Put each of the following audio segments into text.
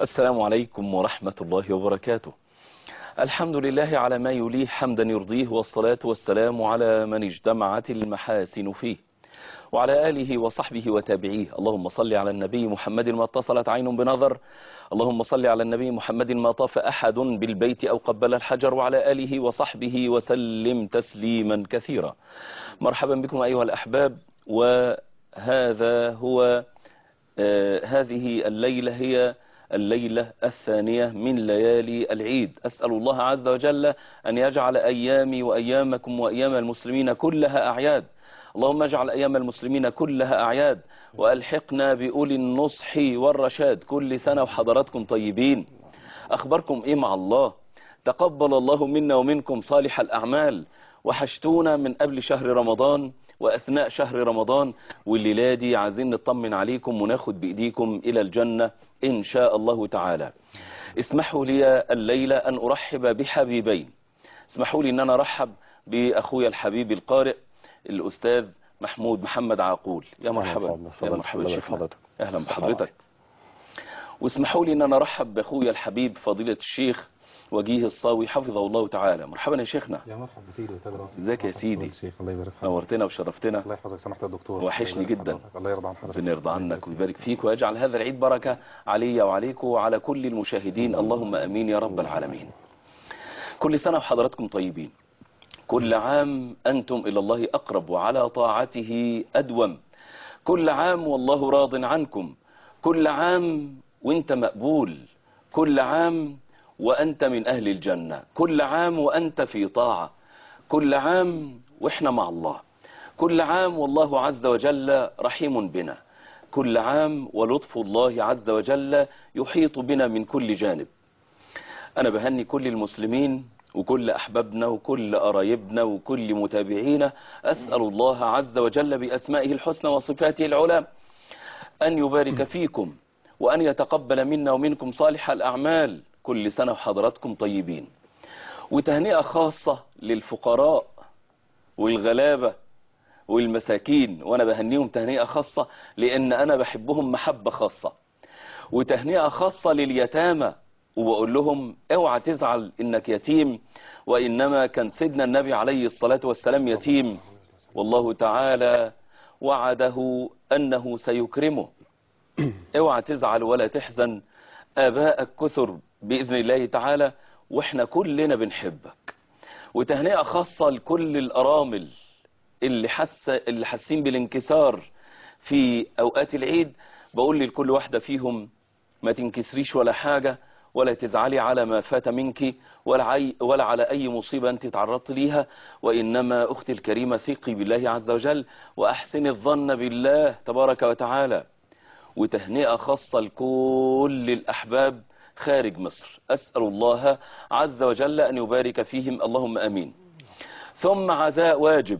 السلام عليكم ورحمة الله وبركاته الحمد لله على ما يليه حمدا يرضيه والصلاة والسلام على من اجتمعت المحاسن فيه وعلى آله وصحبه وتابعيه اللهم صل على النبي محمد ما اتصلت عين بنظر اللهم صل على النبي محمد ما طاف أحد بالبيت أو قبل الحجر وعلى آله وصحبه وسلم تسليما كثيرا مرحبا بكم أيها الأحباب وهذا هو آه هذه الليلة هي الليلة الثانية من ليالي العيد أسأل الله عز وجل أن يجعل أيامي وأيامكم وأيام المسلمين كلها أعياد اللهم اجعل أيام المسلمين كلها أعياد وألحقنا بأولي النصح والرشاد كل سنة وحضراتكم طيبين أخبركم إيه مع الله تقبل الله منا ومنكم صالح الأعمال وحشتونا من قبل شهر رمضان وأثناء شهر رمضان والليلة دي عايزين نطمن عليكم وناخد بإيديكم إلى الجنة إن شاء الله تعالى اسمحوا لي الليلة أن أرحب بحبيبين اسمحوا لي أن أنا أرحب بأخويا الحبيب القارئ الأستاذ محمود محمد عاقول يا مرحبا يا مرحبا شيخنا أهلا بحضرتك واسمحوا لي أن أنا أرحب بأخويا الحبيب فضيلة الشيخ وجيه الصاوي حفظه الله تعالى مرحبا يا شيخنا يا مرحبا سيدي وتاج راسي ازيك يا سيدي الشيخ الله يبارك فيك نورتنا وشرفتنا الله يحفظك سماحه الدكتور وحشني جدا الله يرضى عن حضرتك ربنا يرضى عنك ويبارك فيك ويجعل هذا العيد بركة علي وعليكم وعلى كل المشاهدين اللهم امين يا رب العالمين كل سنة وحضراتكم طيبين كل عام أنتم إلى الله أقرب وعلى طاعته أدوم كل عام والله راض عنكم كل عام وانت مقبول كل عام وأنت من أهل الجنة كل عام وأنت في طاعة كل عام وإحنا مع الله كل عام والله عز وجل رحيم بنا كل عام ولطف الله عز وجل يحيط بنا من كل جانب أنا بهني كل المسلمين وكل أحبابنا وكل قرايبنا وكل متابعينا أسأل الله عز وجل بأسمائه الحسنى وصفاته العلى أن يبارك فيكم وأن يتقبل منا ومنكم صالح الأعمال كل سنة وحضراتكم طيبين وتهنئة خاصة للفقراء والغلابة والمساكين وأنا بهنيهم تهنئة خاصة لأن أنا بحبهم محبة خاصة وتهنئة خاصة لليتامى وبقول لهم اوعى تزعل انك يتيم وانما كان سيدنا النبي عليه الصلاة والسلام يتيم والله تعالى وعده انه سيكرمه اوعى تزعل ولا تحزن اباءك كثر باذن الله تعالى واحنا كلنا بنحبك وتهنئة خاصة لكل الارامل اللي حس اللي حاسين بالانكسار في اوقات العيد بقول لكل واحدة فيهم ما تنكسريش ولا حاجة ولا تزعلي على ما فات منك ولا, عي ولا على أي مصيبة أنت تعرضت ليها وإنما أختي الكريمة ثقي بالله عز وجل وأحسن الظن بالله تبارك وتعالى وتهنئة خاصة لكل الأحباب خارج مصر أسأل الله عز وجل أن يبارك فيهم اللهم أمين ثم عزاء واجب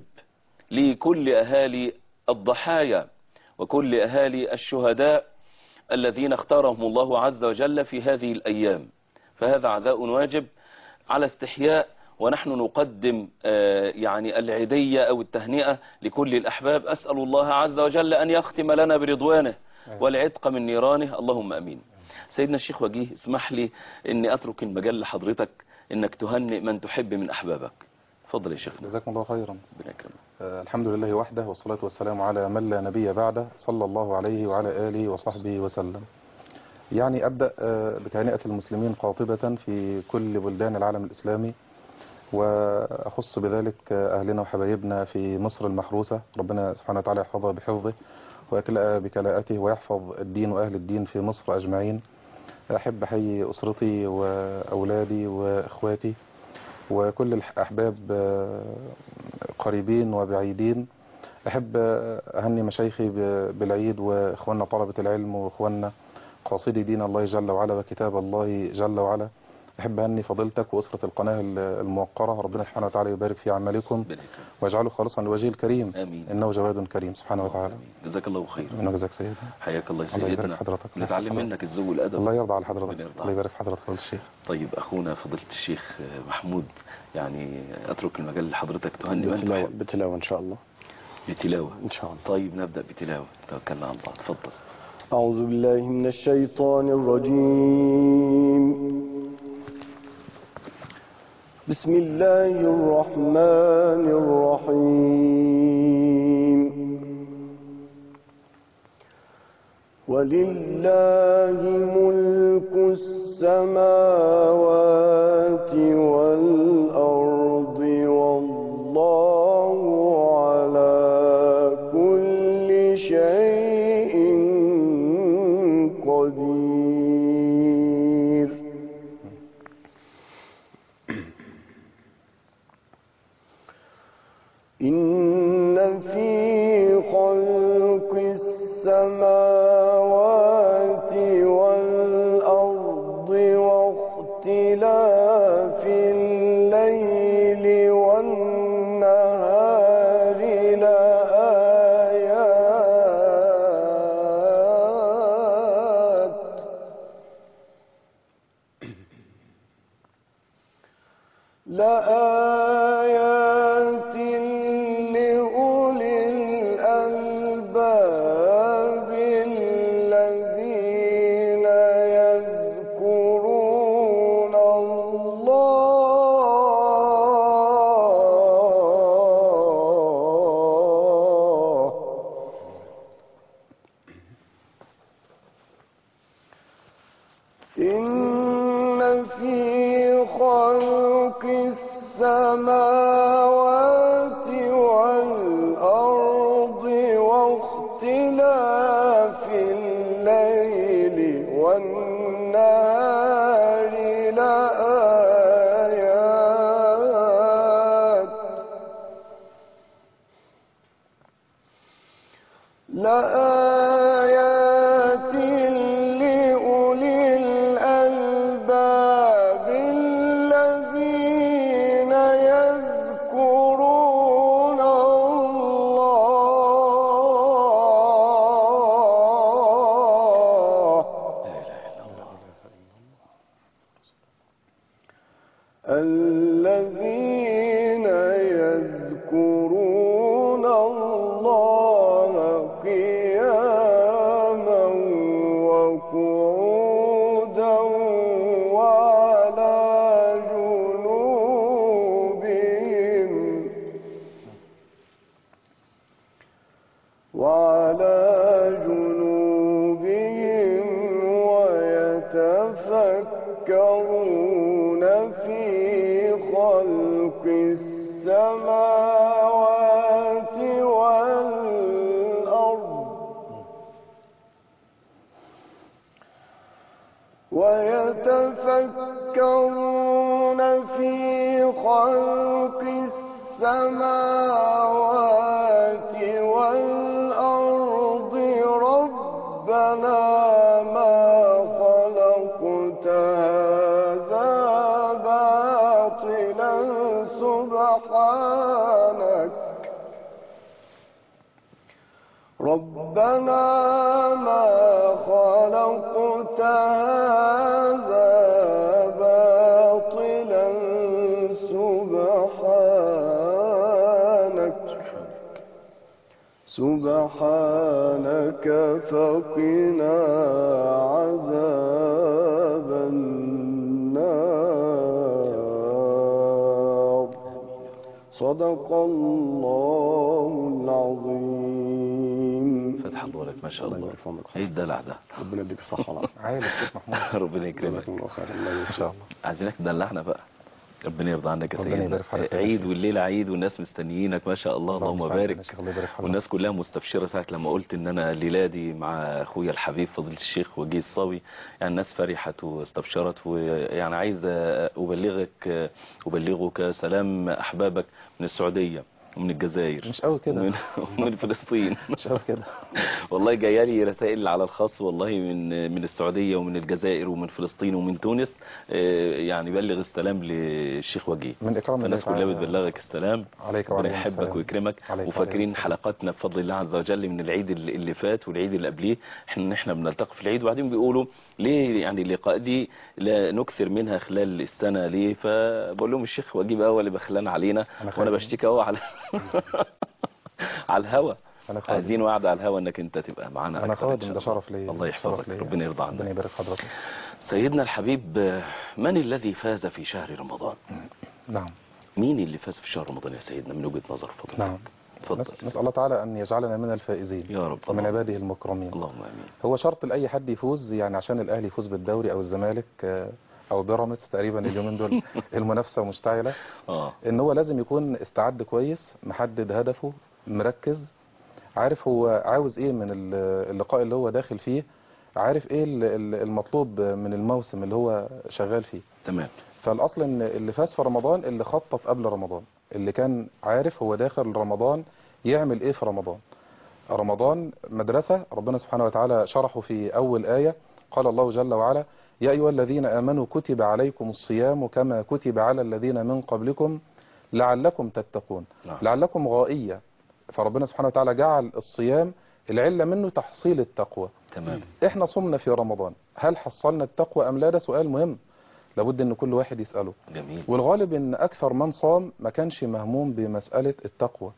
لكل أهالي الضحايا وكل أهالي الشهداء الذين اختارهم الله عز وجل في هذه الأيام فهذا عزاء واجب على استحياء ونحن نقدم يعني العيدية أو التهنئة لكل الأحباب أسأل الله عز وجل أن يختم لنا برضوانه والعتق من نيرانه اللهم أمين سيدنا الشيخ وجيه اسمح لي أني أترك المجال لحضرتك أنك تهنئ من تحب من أحبابك تفضل يا شيخنا جزاكم الله خيرا ربنا يكرمك آه الحمد لله وحده والصلاة والسلام على من لا نبي بعده صلى الله عليه وعلى آله وصحبه وسلم يعني أبدأ آه بتهنئة المسلمين قاطبة في كل بلدان العالم الإسلامي وأخص بذلك أهلنا وحبايبنا في مصر المحروسة ربنا سبحانه وتعالى يحفظها بحفظه ويكلأ بكلاءته ويحفظ الدين وأهل الدين في مصر أجمعين أحب أحيي أسرتي وأولادي وإخواتي وكل الأحباب قريبين وبعيدين أحب أهني مشايخي بالعيد وإخواننا طلبة العلم وإخواننا قاصدي دين الله جل وعلا وكتاب الله جل وعلا أحب أهني فضيلتك وأسرة القناة الموقرة ربنا سبحانه وتعالى يبارك في أعمالكم واجعله خالصا لوجه الكريم آمين إنه جواد كريم سبحانه وتعالى جزاك الله خير منه جزاك سيدنا حياك الله الله يبارك سيدنا حضرتك نتعلم منك الذوق والأدب الله يرضى على حضرتك ربنا يرضى الله يبارك في حضرتك فضيلة الشيخ طيب أخونا فضيلة الشيخ محمود يعني أترك المجال لحضرتك تهني من بتلاوة, تحب بتلاوة إن شاء الله بتلاوة إن شاء الله طيب نبدأ بتلاوة توكلنا على الله تفضل أعوذ بالله من الشيطان الرجيم بسم الله الرحمن الرحيم ولله ملك السماوات والأرض والله على كل شيء قدير إن في خلق السماوات والأرض واختلاف الليل والنهار لآيات لآيات لأولي الألباب الذين يذكرون الله إن في خلق السماوات والأرض واختلاف الليل والنهار لآيات لآيات لأولي الألباب الذين يذكرون الله الذين يذكرون الله قياما وقعودا وعلى جنوبهم وعلى جنوبهم ويتفكرون في خلق السماوات والأرض ويتفكرون في خلق السماوات والأرض ربنا ما خلقت هذا باطلا سبحانك ربنا ما خلقت هذا باطلا سبحانك سبحانك فقنا عذاب النار صدق الله العظيم فتح الله لك ما شاء الله الله يبارك في عمرك. ايه الدلع ده ربنا يديك الصحة والعافية عالي الشيخ محمود ربنا يكرمك جزاكم الله خير الله ان شاء يبارك الله عايزينك تدلعنا بقى ربنا يرضى عنك يا ربنا سيدنا يبارك في حضرتك يا عيد شيخ. والليله عيد والناس مستنيينك ما شاء الله اللهم يسعدك يا بارك شيخ، الله يبارك في حضرتك. والناس كلها مستبشره ساعه لما قلت ان انا ليلادي مع اخويا الحبيب فضيله الشيخ وجيه الصاوي يعني الناس فرحت واستبشرت ويعني عايز ابلغك ابلغك سلام احبابك من السعوديه ومن الجزائر مش قوي كده ومن, ومن فلسطين مش قوي كده والله جايه لي رسائل على الخاص والله من من السعوديه ومن الجزائر ومن فلسطين ومن تونس آه، يعني بلغ السلام للشيخ وجيه من اكرام الله فالناس كلها تعالى بتبلغك السلام عليك ربنا وعليهم يحبك السلام. ويكرمك عليك وفاكرين وعليهم السلام. حلقاتنا بفضل الله عز وجل من العيد اللي اللي فات والعيد اللي قبليه احنا ان احنا بنلتقي في العيد وبعدين بيقولوا ليه يعني اللقاء دي لا نكثر منها خلال السنه ليه فبقول لهم الشيخ وجيه بقى هو اللي بخلان علينا أنا وانا خايف. بشتكي اهو على على الهوا انا خادم عايزين وعد على الهوا انك انت تبقى معانا انا أكتر إن خادم شاء ده الله. شرف لي الله يحفظك شرف لي. ربنا يرضى ربنا عنك يبارك حضرتك سيدنا الحبيب آه، من الذي فاز في شهر رمضان نعم مين اللي فاز في شهر رمضان يا سيدنا من وجهة نظر فضلك نعم اتفضل نس- نسأل الله تعالى أن يجعلنا من الفائزين يا رب ومن اللهم- عباده المكرمين اللهم امين هو شرط لأي حد يفوز يعني عشان الأهلي يفوز بالدوري أو الزمالك آه، أو بيراميدز تقريبا اليومين دول المنافسة مشتعلة اه إن هو لازم يكون استعد كويس محدد هدفه مركز عارف هو عاوز إيه من ال- اللقاء اللي هو داخل فيه عارف إيه ال- ال- المطلوب من الموسم اللي هو شغال فيه تمام فالاصل ان اللي فاز في رمضان اللي خطط قبل رمضان اللي كان عارف هو داخل رمضان يعمل ايه في رمضان رمضان مدرسة ربنا سبحانه وتعالى شرحه في اول آية قال الله جل وعلا يا ايها الذين امنوا كتب عليكم الصيام كما كتب على الذين من قبلكم لعلكم تتقون نعم. لعلكم غائية فربنا سبحانه وتعالى جعل الصيام العلة منه تحصيل التقوى تمام احنا صمنا في رمضان هل حصلنا التقوى ام لا ده سؤال مهم لابد ان كل واحد يسأله جميل والغالب ان اكثر من صام ما كانش مهموم بمسألة التقوى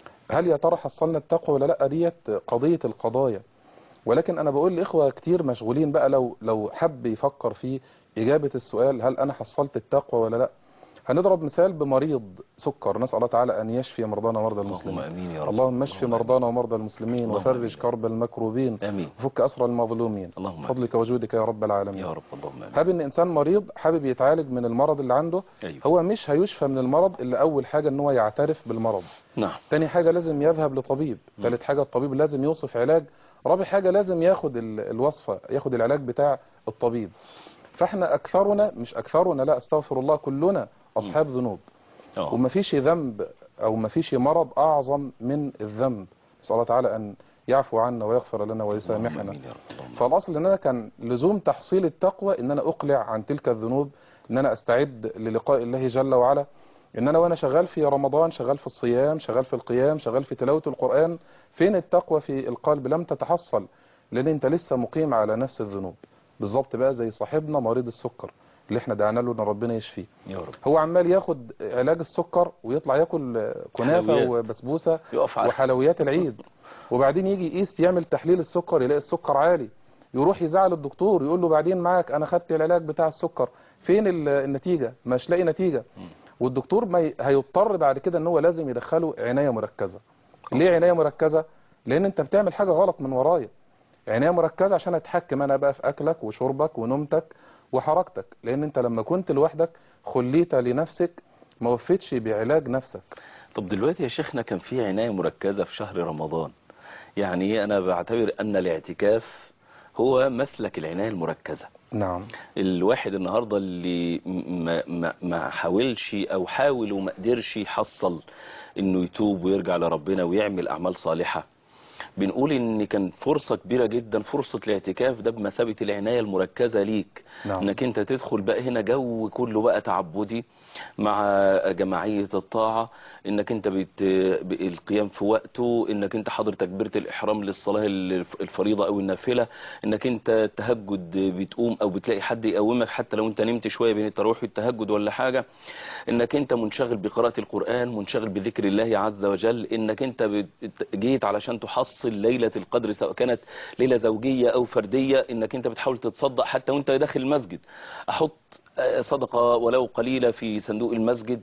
هل يا ترى حصلنا التقوى ولا لا ديت قضية القضايا ولكن انا بقول لاخوة كتير مشغولين بقى لو لو حب يفكر في اجابة السؤال هل انا حصلت التقوى ولا لا هنضرب مثال بمريض سكر نسأل الله تعالى ان يشفي مرضانا ومرضى اللهم المسلمين امين يا رب اللهم اشف اللهم مرضانا ومرضى المسلمين اللهم وفرج آمين. كرب المكروبين امين وفك اسرى المظلومين اللهم آمين. فضلك وجودك يا رب العالمين يا رب اللهم امين هاب ان انسان مريض حابب يتعالج من المرض اللي عنده ايوه هو مش هيشفى من المرض الا اول حاجة ان هو يعترف بالمرض نعم تاني حاجة لازم يذهب لطبيب ثالث حاجة الطبيب لازم يوصف علاج رابع حاجة لازم ياخد ال- الوصفة ياخد العلاج بتاع الطبيب فاحنا اكثرنا مش اكثرنا لا استغفر الله كلنا اصحاب ذنوب اه ومفيش ذنب او مفيش مرض اعظم من الذنب نسال الله تعالى ان يعفو عنا ويغفر لنا اللهم ويسامحنا امين يا رب اللهم فالاصل ان انا كان لزوم تحصيل التقوى ان انا اقلع عن تلك الذنوب ان انا استعد للقاء الله جل وعلا ان انا وانا شغال في رمضان شغال في الصيام شغال في القيام شغال في تلاوة القرآن فين التقوى في القلب لم تتحصل لان انت لسه مقيم على نفس الذنوب بالظبط بقى زي صاحبنا مريض السكر اللي احنا دعنا له ان ربنا يشفيه يا رب هو عمال ياخد علاج السكر ويطلع ياكل كنافة حلويات. وبسبوسة يقف على وحلويات العيد وبعدين يجي يقيس يعمل تحليل السكر يلاقي السكر عالي يروح يزعل الدكتور يقول له بعدين معاك انا خدت العلاج بتاع السكر فين ال- النتيجة مش لاقي نتيجة والدكتور ما ي- هيضطر بعد كده ان هو لازم يدخله عناية مركزة ليه عناية مركزة لان انت بتعمل حاجة غلط من ورايا عناية مركزة عشان اتحكم انا بقى في اكلك وشربك ونومتك وحركتك لان انت لما كنت لوحدك خليت لنفسك ما وفتش بعلاج نفسك طب دلوقتي يا شيخنا كان في عناية مركزة في شهر رمضان يعني إيه؟ أنا بعتبر أن الاعتكاف هو مسلك العناية المركزة نعم الواحد النهاردة اللي ما, ما, ما حاولش أو حاول وما قدرش يحصل إنه يتوب ويرجع لربنا ويعمل أعمال صالحة بنقول إن كان فرصة كبيرة جدا فرصة الاعتكاف ده بمثابة العناية المركزة ليك نعم. انك انت تدخل بقى هنا جو كله بقى تعبدي مع جماعية الطاعة انك انت بت... ب- القيام في وقته انك انت حاضر تكبيرة الاحرام للصلاة الف- الفريضة او النافلة انك انت التهجد بتقوم او بتلاقي حد يقومك حتى لو انت نمت شوية بين التراويح والتهجد ولا حاجة انك انت منشغل بقراءة القرآن منشغل بذكر الله عز وجل انك انت بت- جيت علشان تحصل ليلة القدر سواء كانت ليلة زوجية او فردية انك انت بتحاول تتصدق حتى وانت داخل المسجد احط آه، صدقة ولو قليلة في صندوق المسجد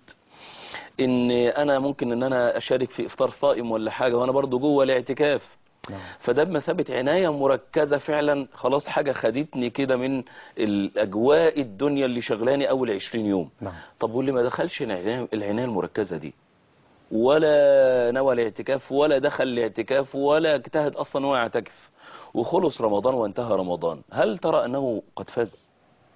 ان انا ممكن ان انا اشارك في افطار صائم ولا حاجة وانا برضو جوه الاعتكاف نعم. فده بمثابة عناية مركزة فعلا خلاص حاجة خدتني كده من الاجواء الدنيا اللي شغلاني اول عشرين يوم نعم طب واللي ما دخلش العناية العناية المركزة دي ولا نوى الاعتكاف ولا دخل الاعتكاف ولا اجتهد اصلا ان هو يعتكف وخلص رمضان وانتهى رمضان هل ترى انه قد فاز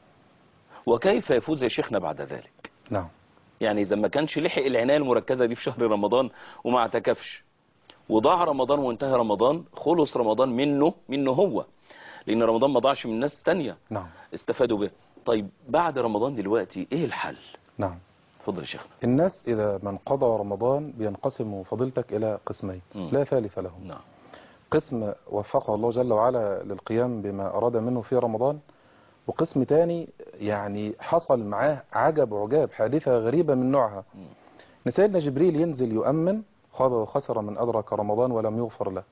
وكيف يفوز يا شيخنا بعد ذلك نعم يعني اذا ما كانش لحق العناية المركزة دي في شهر رمضان وما اعتكفش وضاع رمضان وانتهى رمضان خلص رمضان منه منه هو لان رمضان ما ضاعش من ناس تانية نعم استفادوا به طيب بعد رمضان دلوقتي ايه الحل نعم اتفضل يا شيخنا الناس إذا من قضى رمضان بينقسم فضيلتك إلى قسمين مم. لا ثالث لهم نعم قسم وفقه الله جل وعلا للقيام بما أراد منه في رمضان وقسم تاني يعني حصل معاه عجب عجاب حادثة غريبة من نوعها مم. ان سيدنا جبريل ينزل يؤمن خاب وخسر من أدرك رمضان ولم يغفر له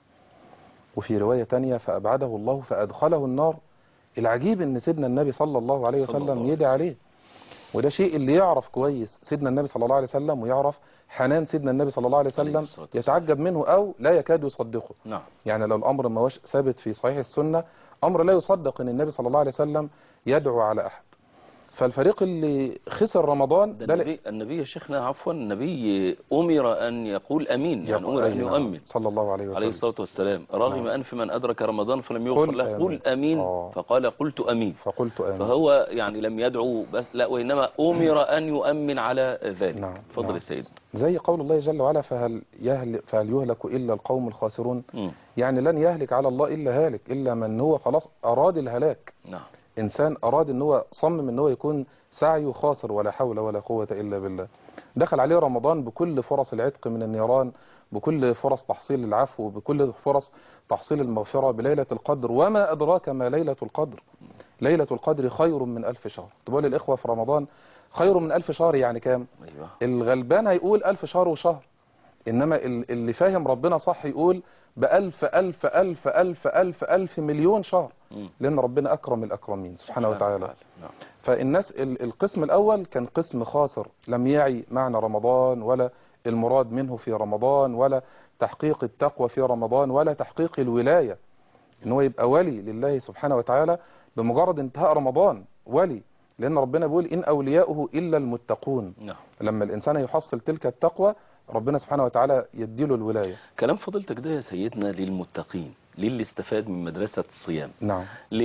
وفي رواية تانية فأبعده الله فأدخله النار العجيب ان سيدنا النبي صلى الله عليه صلى الله وسلم عليه يدعي عليه وده شيء اللي يعرف كويس سيدنا النبي صلى الله عليه وسلم ويعرف حنان سيدنا النبي صلى الله عليه عليه وسلم الصلاة والسلام. يتعجب منه او لا يكاد يصدقه نعم يعني لو الامر ما هوش ثابت في صحيح السنة امر لا يصدق ان النبي صلى الله عليه وسلم يدعو على احد فالفريق اللي خسر رمضان ده ده النبي النبي يا شيخنا عفوا النبي أمر أن يقول أمين يعني أمر أن أي نعم. يؤمن صلى الله عليه وسلم عليه الصلاة والسلام رغم نعم. أنف من أدرك رمضان فلم يغفر قل له آمين. قل أمين آه. فقال قلت أمين فقلت آمين فهو يعني لم يدعو بس لا وإنما أمر أن يؤمن على ذلك نعم. تفضل نعم. يا سيد زي قول الله جل وعلا فهل, يهل فهل يهلك إلا القوم الخاسرون مم. يعني لن يهلك على الله إلا هالك إلا من هو خلاص أراد الهلاك نعم إنسان أراد إن هو صمم إن هو يكون سعيه خاسر ولا حول ولا قوة إلا بالله دخل عليه رمضان بكل فرص العتق من النيران بكل فرص تحصيل العفو بكل فرص تحصيل المغفرة بليلة القدر وما أدراك ما ليلة القدر ليلة القدر خير من ألف شهر تقول الإخوة في رمضان خير من ألف شهر يعني كام أيوه الغلبان هيقول ألف شهر وشهر إنما ال- اللي فاهم ربنا صح يقول بألف ألف ألف ألف ألف ألف مليون شهر مم. لأن ربنا أكرم الأكرمين سبحانه وتعالى نعم فالناس ال- القسم الأول كان قسم خاسر لم يعي معنى رمضان ولا المراد منه في رمضان ولا تحقيق التقوى في رمضان ولا تحقيق الولاية ان هو يبقى ولي لله سبحانه وتعالى بمجرد انتهاء رمضان ولي لأن ربنا بيقول إن أولياؤه إلا المتقون نعم لما الإنسان يحصل تلك التقوى ربنا سبحانه وتعالى يديله الولاية كلام فضيلتك ده يا سيدنا للمتقين للي استفاد من مدرسة الصيام نعم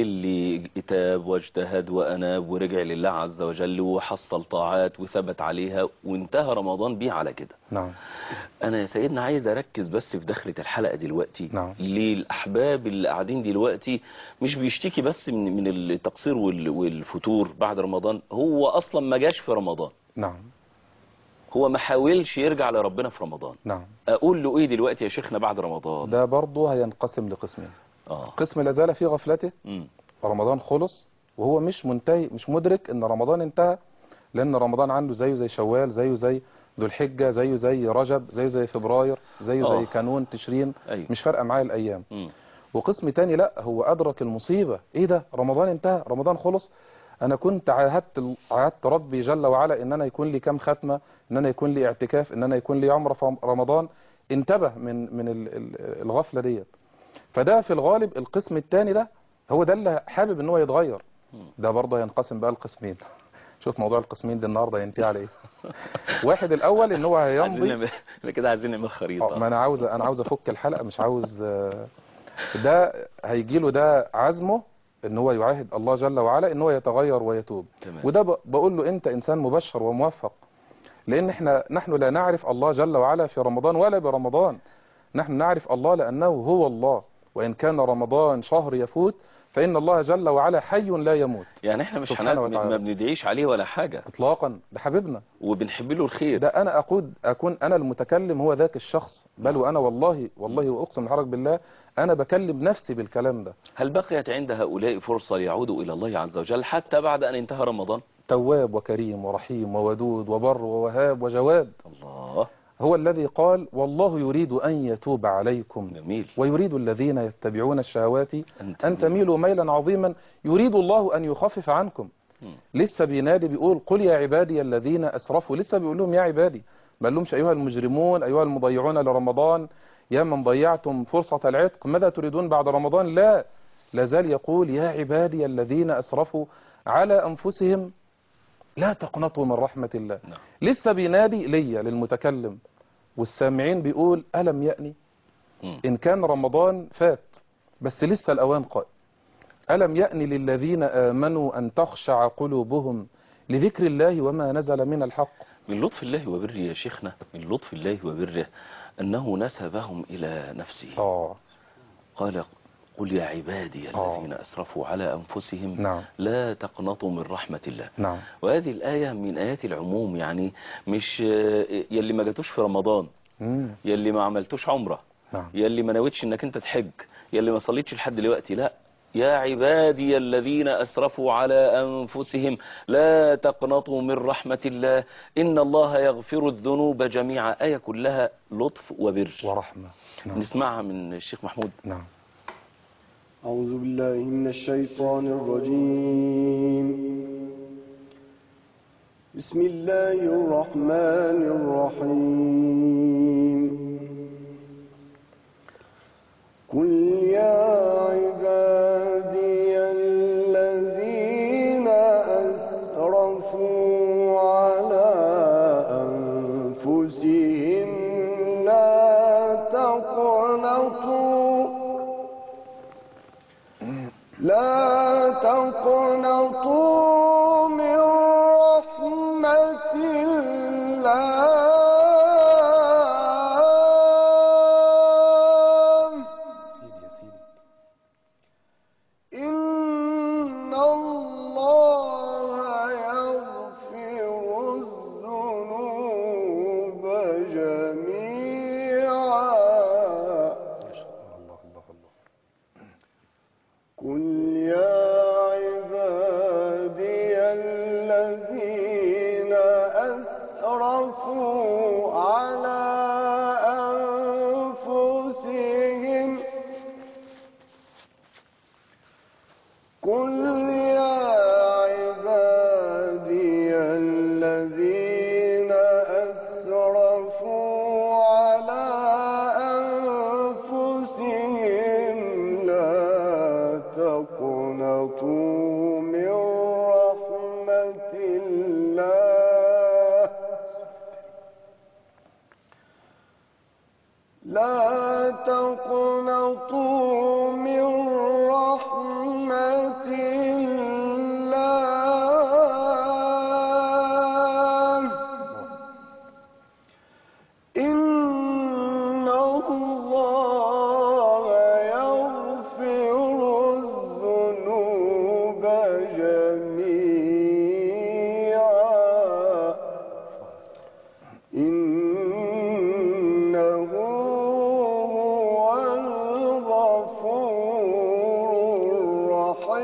للي اتاب واجتهد وأناب ورجع لله عز وجل وحصل طاعات وثبت عليها وانتهى رمضان بيه على كده نعم أنا يا سيدنا عايز أركز بس في دخلة الحلقة دلوقتي نعم. للأحباب اللي قاعدين دلوقتي مش بيشتكي بس من من التقصير وال- والفتور بعد رمضان هو أصلا ما جاش في رمضان نعم هو ما حاولش يرجع لربنا في رمضان نعم أقول له إيه دلوقتي يا شيخنا بعد رمضان ده برضه هينقسم لقسمين آه قسم لا زال في غفلته مم. رمضان خلص وهو مش منتهي مش مدرك ان رمضان انتهى لان رمضان عنده زيه زي شوال زيه زي ذو الحجة زيه زي رجب زيه زي فبراير زيه آه. زي كانون تشرين أيوة. مش فارقه معايا الايام مم. وقسم تاني لا هو ادرك المصيبة ايه ده رمضان انتهى رمضان خلص انا كنت عاهدت عاهدت ربي جل وعلا ان انا يكون لي كام ختمة ان انا يكون لي اعتكاف ان انا يكون لي عمرة في رمضان انتبه من من ال- ال- الغفلة ديت فده في الغالب القسم الثاني ده هو ده اللي حابب ان هو يتغير ده برضه هينقسم بقى القسمين شوف موضوع القسمين ده النهارده ينتهي على ايه واحد الاول ان هو عايزين هيمضي نعمل احنا كده عايزين نعمل آه، خريطة ما انا عاوز انا عاوز افك الحلقه مش عاوز آه، ده هيجي له ده عزمه ان هو يعاهد الله جل وعلا ان هو يتغير ويتوب تمام. وده ب- بقول له انت انسان مبشر وموفق لان احنا نحن لا نعرف الله جل وعلا في رمضان ولا برمضان نحن نعرف الله لانه هو الله وان كان رمضان شهر يفوت فان الله جل وعلا حي لا يموت يعني احنا مش سبحانه حنان وتعالى. ما بندعيش عليه ولا حاجة اطلاقا ده حبيبنا وبنحب له الخير ده انا اقود اكون انا المتكلم هو ذاك الشخص بل وانا والله والله واقسم الحرج بالله انا بكلم نفسي بالكلام ده هل بقيت عند هؤلاء فرصة ليعودوا إلى الله عز وجل حتى بعد أن انتهى رمضان تواب وكريم ورحيم وودود وبر ووهاب وجواد الله هو الذي قال والله يريد ان يتوب عليكم جميل ويريد الذين يتبعون الشهوات أنت ان تميلوا ميلا عظيما يريد الله ان يخفف عنكم مم. لسه بينادي بيقول قل يا عبادي الذين اسرفوا لسه بيقول لهم يا عبادي ما قالهمش ايها المجرمون ايها المضيعون لرمضان يا من ضيعتم فرصة العتق ماذا تريدون بعد رمضان لا لازال يقول يا عبادي الذين اسرفوا على انفسهم لا تقنطوا من رحمة الله نعم. لسه بينادي ليا للمتكلم والسامعين بيقول ألم يأني مم. إن كان رمضان فات بس لسه الأوان قائم ألم يأني للذين آمنوا أن تخشع قلوبهم لذكر الله وما نزل من الحق من لطف الله وبره يا شيخنا من لطف الله وبره أنه نسبهم إلى نفسه آه قال قل يا عبادي آه. الذين أسرفوا على أنفسهم نعم لا تقنطوا من رحمة الله نعم وهذه الآية من آيات العموم يعني مش آه، يلي ما جاتوش في رمضان مم. يلي ما عملتوش عمرة نعم يلي ما نويتش انك انت تحج يلي ما صليتش لحد دلوقتي لا يا عبادي الذين أسرفوا على أنفسهم لا تقنطوا من رحمة الله إن الله يغفر الذنوب جميعا آية كلها لطف وبر ورحمة نعم نسمعها من الشيخ محمود نعم أعوذ بالله من الشيطان الرجيم بسم الله الرحمن الرحيم قل يا عبادي الذين أسرفوا على أنفسهم لا تقنطوا لا تقنطوا من رحمة الله سيدي يا سيدي إن الله يغفر الذنوب جميعا ما شاء الله الله الله قل يا عبادي الذين أسرفوا على أنفسهم قل يا عبادي الذين أسرفوا على أنفسهم لا تقنطوا من رحمة الله لا تقنطوا من رحمة الله إن الله يغفر الذنوب جميعا إنه هو الغفور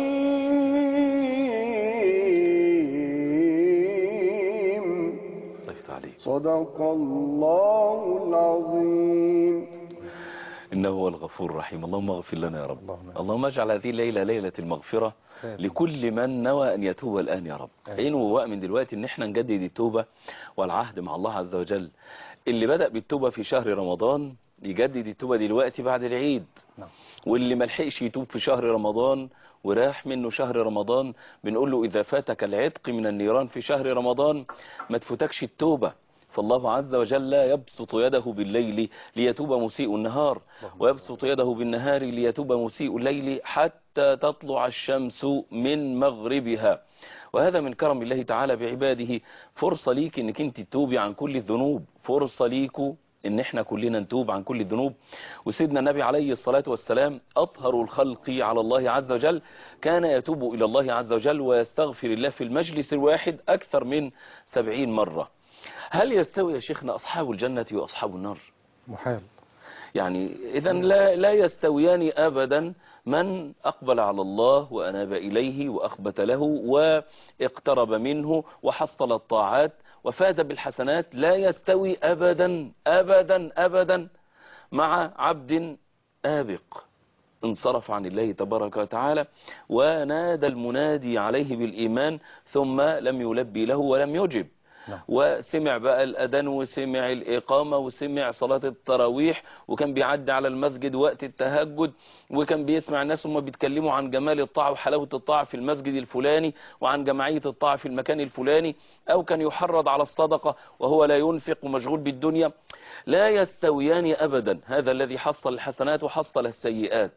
الرحيم ضيفت عليك صدق الله العظيم إنه هو الغفور الرحيم اللهم اغفر لنا يا رب اللهم آمين. اللهم اجعل هذه الليلة ليلة المغفرة آمين. لكل من نوى أن يتوب الآن يا رب آمين. حين ووقت من دلوقتي إن احنا نجدد التوبة والعهد مع الله عز وجل اللي بدأ بالتوبة في شهر رمضان يجدد التوبة دلوقتي بعد العيد نعم واللي ملحقش يتوب في شهر رمضان وراح منه شهر رمضان بنقول له إذا فاتك العتق من النيران في شهر رمضان ما تفوتكش التوبة فالله عز وجل يبسط يده بالليل ليتوب مسيء النهار ويبسط يده بالنهار ليتوب مسيء الليل حتى تطلع الشمس من مغربها وهذا من كرم الله تعالى بعباده فرصة ليك انك انت تتوبي عن كل الذنوب فرصة ليكوا ان احنا كلنا نتوب عن كل الذنوب وسيدنا النبي عليه الصلاة والسلام اطهر الخلق على الله عز وجل كان يتوب الى الله عز وجل ويستغفر الله في المجلس الواحد اكثر من سبعين مرة هل يستوي يا شيخنا اصحاب الجنة واصحاب النار محال يعني اذا لا, لا يستويان ابدا من اقبل على الله واناب اليه واخبت له واقترب منه وحصل الطاعات وفاز بالحسنات لا يستوي ابدا ابدا ابدا مع عبد آبق انصرف عن الله تبارك وتعالى ونادى المنادي عليه بالإيمان ثم لم يلبي له ولم يجب نعم. وسمع بقى الأذان وسمع الإقامة وسمع صلاة التراويح وكان بيعدي على المسجد وقت التهجد وكان بيسمع الناس هم بيتكلموا عن جمال الطاعة وحلاوة الطاعة في المسجد الفلاني وعن جمعية الطاعة في المكان الفلاني أو كان يحرض على الصدقة وهو لا ينفق ومشغول بالدنيا لا يستويان أبدا هذا الذي حصل الحسنات وحصل السيئات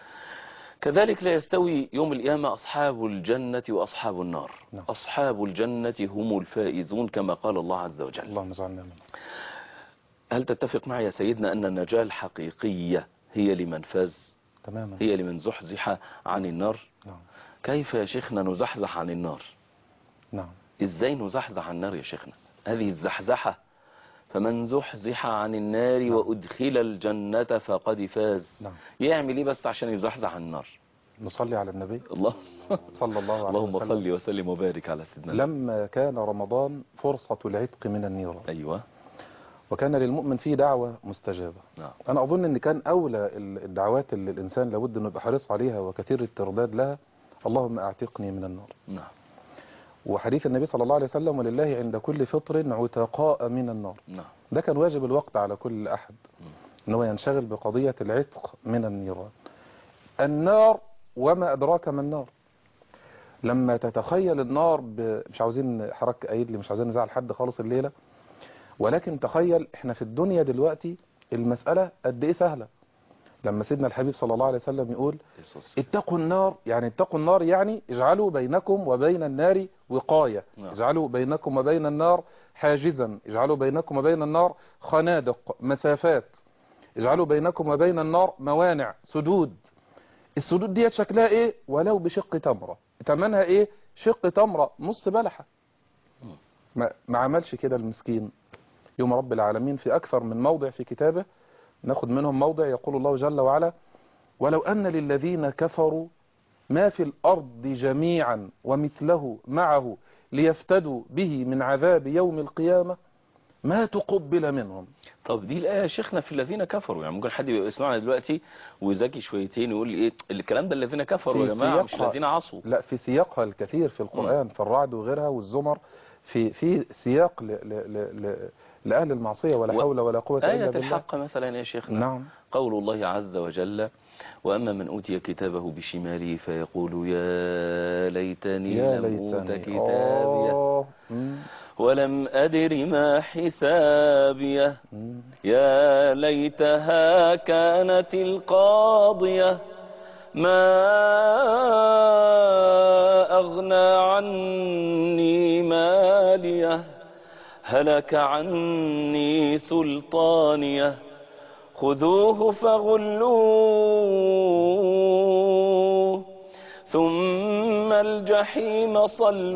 كذلك لا يستوي يوم القيامة أصحاب الجنة وأصحاب النار نعم. أصحاب الجنة هم الفائزون كما قال الله عز وجل اللهم اجعلنا منه هل تتفق معي يا سيدنا أن النجاة الحقيقية هي لمن فاز تماما هي لمن زحزح عن النار نعم كيف يا شيخنا نزحزح عن النار نعم ازاي نزحزح عن النار يا شيخنا هذه الزحزحة فمن زحزح عن النار وأدخل الجنة فقد فاز نعم. يعمل ايه بس عشان يزحزح عن النار نصلي على النبي الله صلى الله عليه اللهم وسلم صل وسلم وبارك على سيدنا لما كان رمضان فرصة العتق من النيران ايوه وكان للمؤمن فيه دعوة مستجابة نعم أنا أظن أن كان أولى ال- الدعوات اللي الإنسان لابد أنه يبقى حريص عليها وكثير الترداد لها اللهم أعتقني من النار نعم وحديث النبي صلى الله عليه وسلم ولله عند كل فطر عتقاء من النار نعم ده كان واجب الوقت على كل أحد مم. ان هو ينشغل بقضية العتق من النيران النار وما أدراك ما النار لما تتخيل النار ب... مش عاوزين حرك قايد لي مش عاوزين نزعل حد خالص الليلة ولكن تخيل احنا في الدنيا دلوقتي المسألة قد ايه سهلة لما سيدنا الحبيب صلى الله عليه وسلم يقول اتقوا النار يعني اتقوا النار يعني اجعلوا بينكم وبين النار وقاية نعم. اجعلوا بينكم وبين النار حاجزا اجعلوا بينكم وبين النار خنادق مسافات اجعلوا بينكم وبين النار موانع سدود السدود ديت شكلها ايه ولو بشق تمرة تمنها ايه شق تمرة نص بلحة ما, ما عملش كده المسكين يوم رب العالمين في أكثر من موضع في كتابه ناخد منهم موضع يقول الله جل وعلا ولو أن للذين كفروا ما في الأرض جميعا ومثله معه ليفتدوا به من عذاب يوم القيامة ما تقبل منهم طب دي الآية يا شيخنا في الذين كفروا يعني ممكن حد يبقى يسمعنا دلوقتي ويذاكي شويتين ويقول لي ايه الكلام ده الذين كفروا في يا جماعة مش سياقها- الذين عصوا لا في سياقها الكثير في القرآن في الرعد وغيرها والزمر في في سياق ل ل ل ل لأهل المعصية ولا و- حول ولا قوة إلا آية بالله الحق مثلا يا شيخنا نعم قول الله عز وجل وأما من أوتي كتابه بشماله فيقول يا ليتني يا لم أوت ليتني كتابيه آه. مم. ولم أدر ما حسابيه مم. يا ليتها كانت القاضية ما أغنى عني ماليه هلك عني سلطانيه خذوه فغلوه ثم الجحيم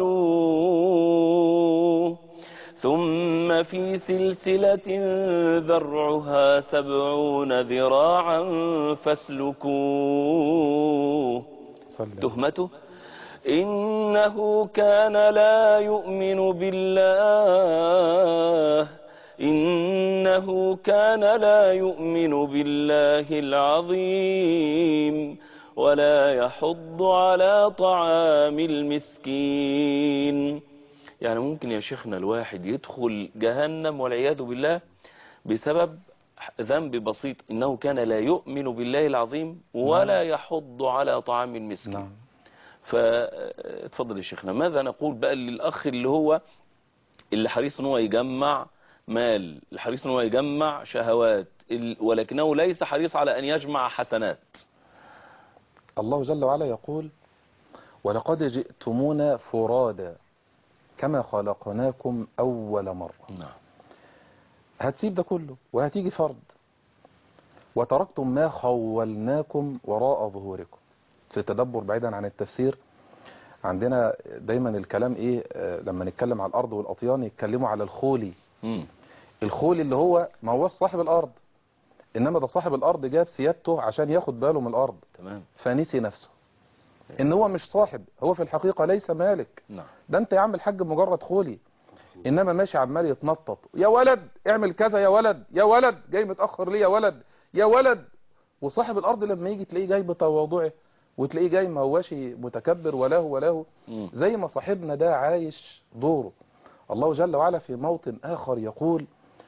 صلوه ثم في سلسلة ذرعها سبعون ذراعا فاسلكوه صلى تهمته إنه كان لا يؤمن بالله إنه كان لا يؤمن بالله العظيم ولا يحض على طعام المسكين يعني ممكن يا شيخنا الواحد يدخل جهنم والعياذ بالله بسبب ذنب بسيط إنه كان لا يؤمن بالله العظيم ولا يحض على طعام المسكين نعم فاتفضل يا شيخنا ماذا نقول بقى للأخ اللي هو اللي حريص ان هو يجمع مال الحريص ان هو يجمع شهوات ال- ولكنه ليس حريص على أن يجمع حسنات الله جل وعلا يقول ولقد جئتمونا فرادا كما خلقناكم أول مرة نعم هتسيب ده كله وهتيجي فرد وتركتم ما خولناكم وراء ظهوركم في التدبر بعيدا عن التفسير عندنا دايما الكلام ايه آه، لما نتكلم على الارض والاطيان يتكلموا على الخولي مم. الخولي اللي هو ما هوش صاحب الارض انما ده صاحب الارض جاب سيادته عشان ياخد باله من الارض تمام فنسي نفسه ان هو مش صاحب هو في الحقيقة ليس مالك نعم ده انت يا عم الحاج مجرد خولي انما ماشي عمال يتنطط يا ولد اعمل كذا يا ولد يا ولد جاي متأخر ليه يا ولد يا ولد وصاحب الارض لما يجي تلاقيه جاي بتواضعه وتلاقيه جاي ما هواش متكبر ولا هو ولا هو مم. زي ما صاحبنا ده عايش دوره الله جل وعلا في موطن آخر يقول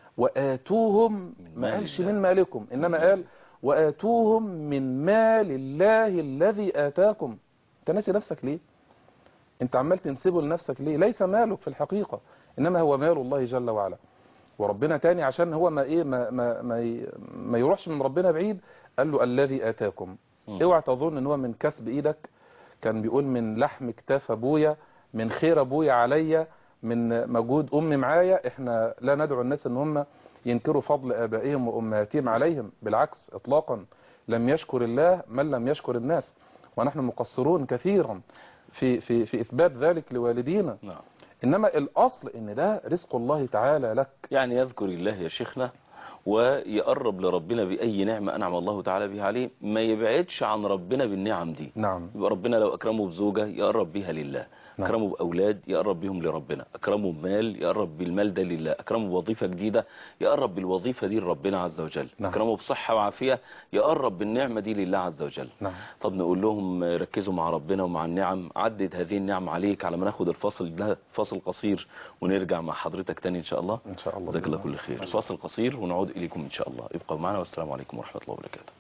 وآتوهم ما مال قالش الله. من مالكم إنما قال وآتوهم من مال الله الذي آتاكم انت ناسي نفسك ليه انت عمال تنسبه لنفسك ليه ليس مالك في الحقيقة إنما هو مال الله جل وعلا وربنا تاني عشان هو ما ايه ما ما ما, ي- ما يروحش من ربنا بعيد قال له الذي آتاكم مم. اوعى تظن ان هو من كسب ايدك كان بيقول من لحم كتاف ابويا من خير ابويا عليا من مجهود امي معايا احنا لا ندعو الناس ان هم ينكروا فضل ابائهم وامهاتهم عليهم بالعكس اطلاقا لم يشكر الله من لم يشكر الناس ونحن مقصرون كثيرا في في في اثبات ذلك لوالدينا نعم انما الاصل ان ده رزق الله تعالى لك يعني يذكر الله يا شيخنا ويقرب لربنا بأي نعمة أنعم الله تعالى بها عليه ما يبعدش عن ربنا بالنعم دي نعم يبقى ربنا لو أكرمه بزوجة يقرب بيها لله نعم. أكرمه بأولاد يقرب بيهم لربنا أكرمه بمال يقرب بالمال ده لله أكرمه بوظيفة جديدة يقرب بالوظيفة دي لربنا عز وجل نعم. أكرمه بصحة وعافية يقرب بالنعمة دي لله عز وجل نعم طب نقول لهم ركزوا مع ربنا ومع النعم عدد هذه النعم عليك على ما ناخد الفصل ده فصل قصير ونرجع مع حضرتك تاني إن شاء الله إن شاء الله جزاك الله بإذن كل خير فاصل قصير ونعود إليكم إن شاء الله ابقوا معنا والسلام عليكم ورحمة الله وبركاته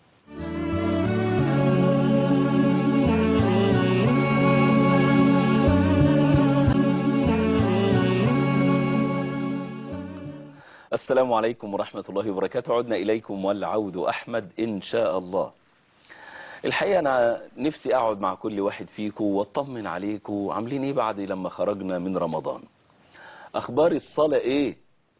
السلام عليكم ورحمة الله وبركاته عدنا إليكم والعود أحمد إن شاء الله الحقيقة أنا نفسي أقعد مع كل واحد فيكم واطمن عليكم عاملين إيه بعد لما خرجنا من رمضان أخبار الصلاة إيه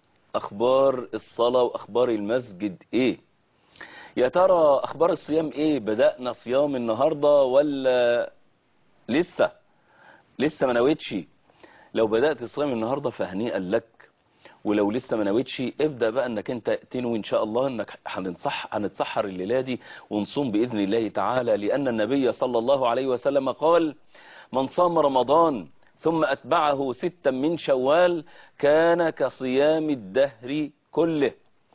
أخبار الصلاة وأخبار المسجد إيه يا ترى أخبار الصيام إيه بدأنا صيام النهاردة ولا لسه لسه ما نويتش لو بدأت الصيام النهاردة فهنيئا لك ولو لسه ما نويتش ابدأ بقى انك انت تنوي ان شاء الله انك هننصح هنتسحر الليلة دي ونصوم بإذن الله تعالى لأن النبي صلى الله عليه وسلم قال من صام رمضان ثم أتبعه ستا من شوال كان كصيام الدهر كله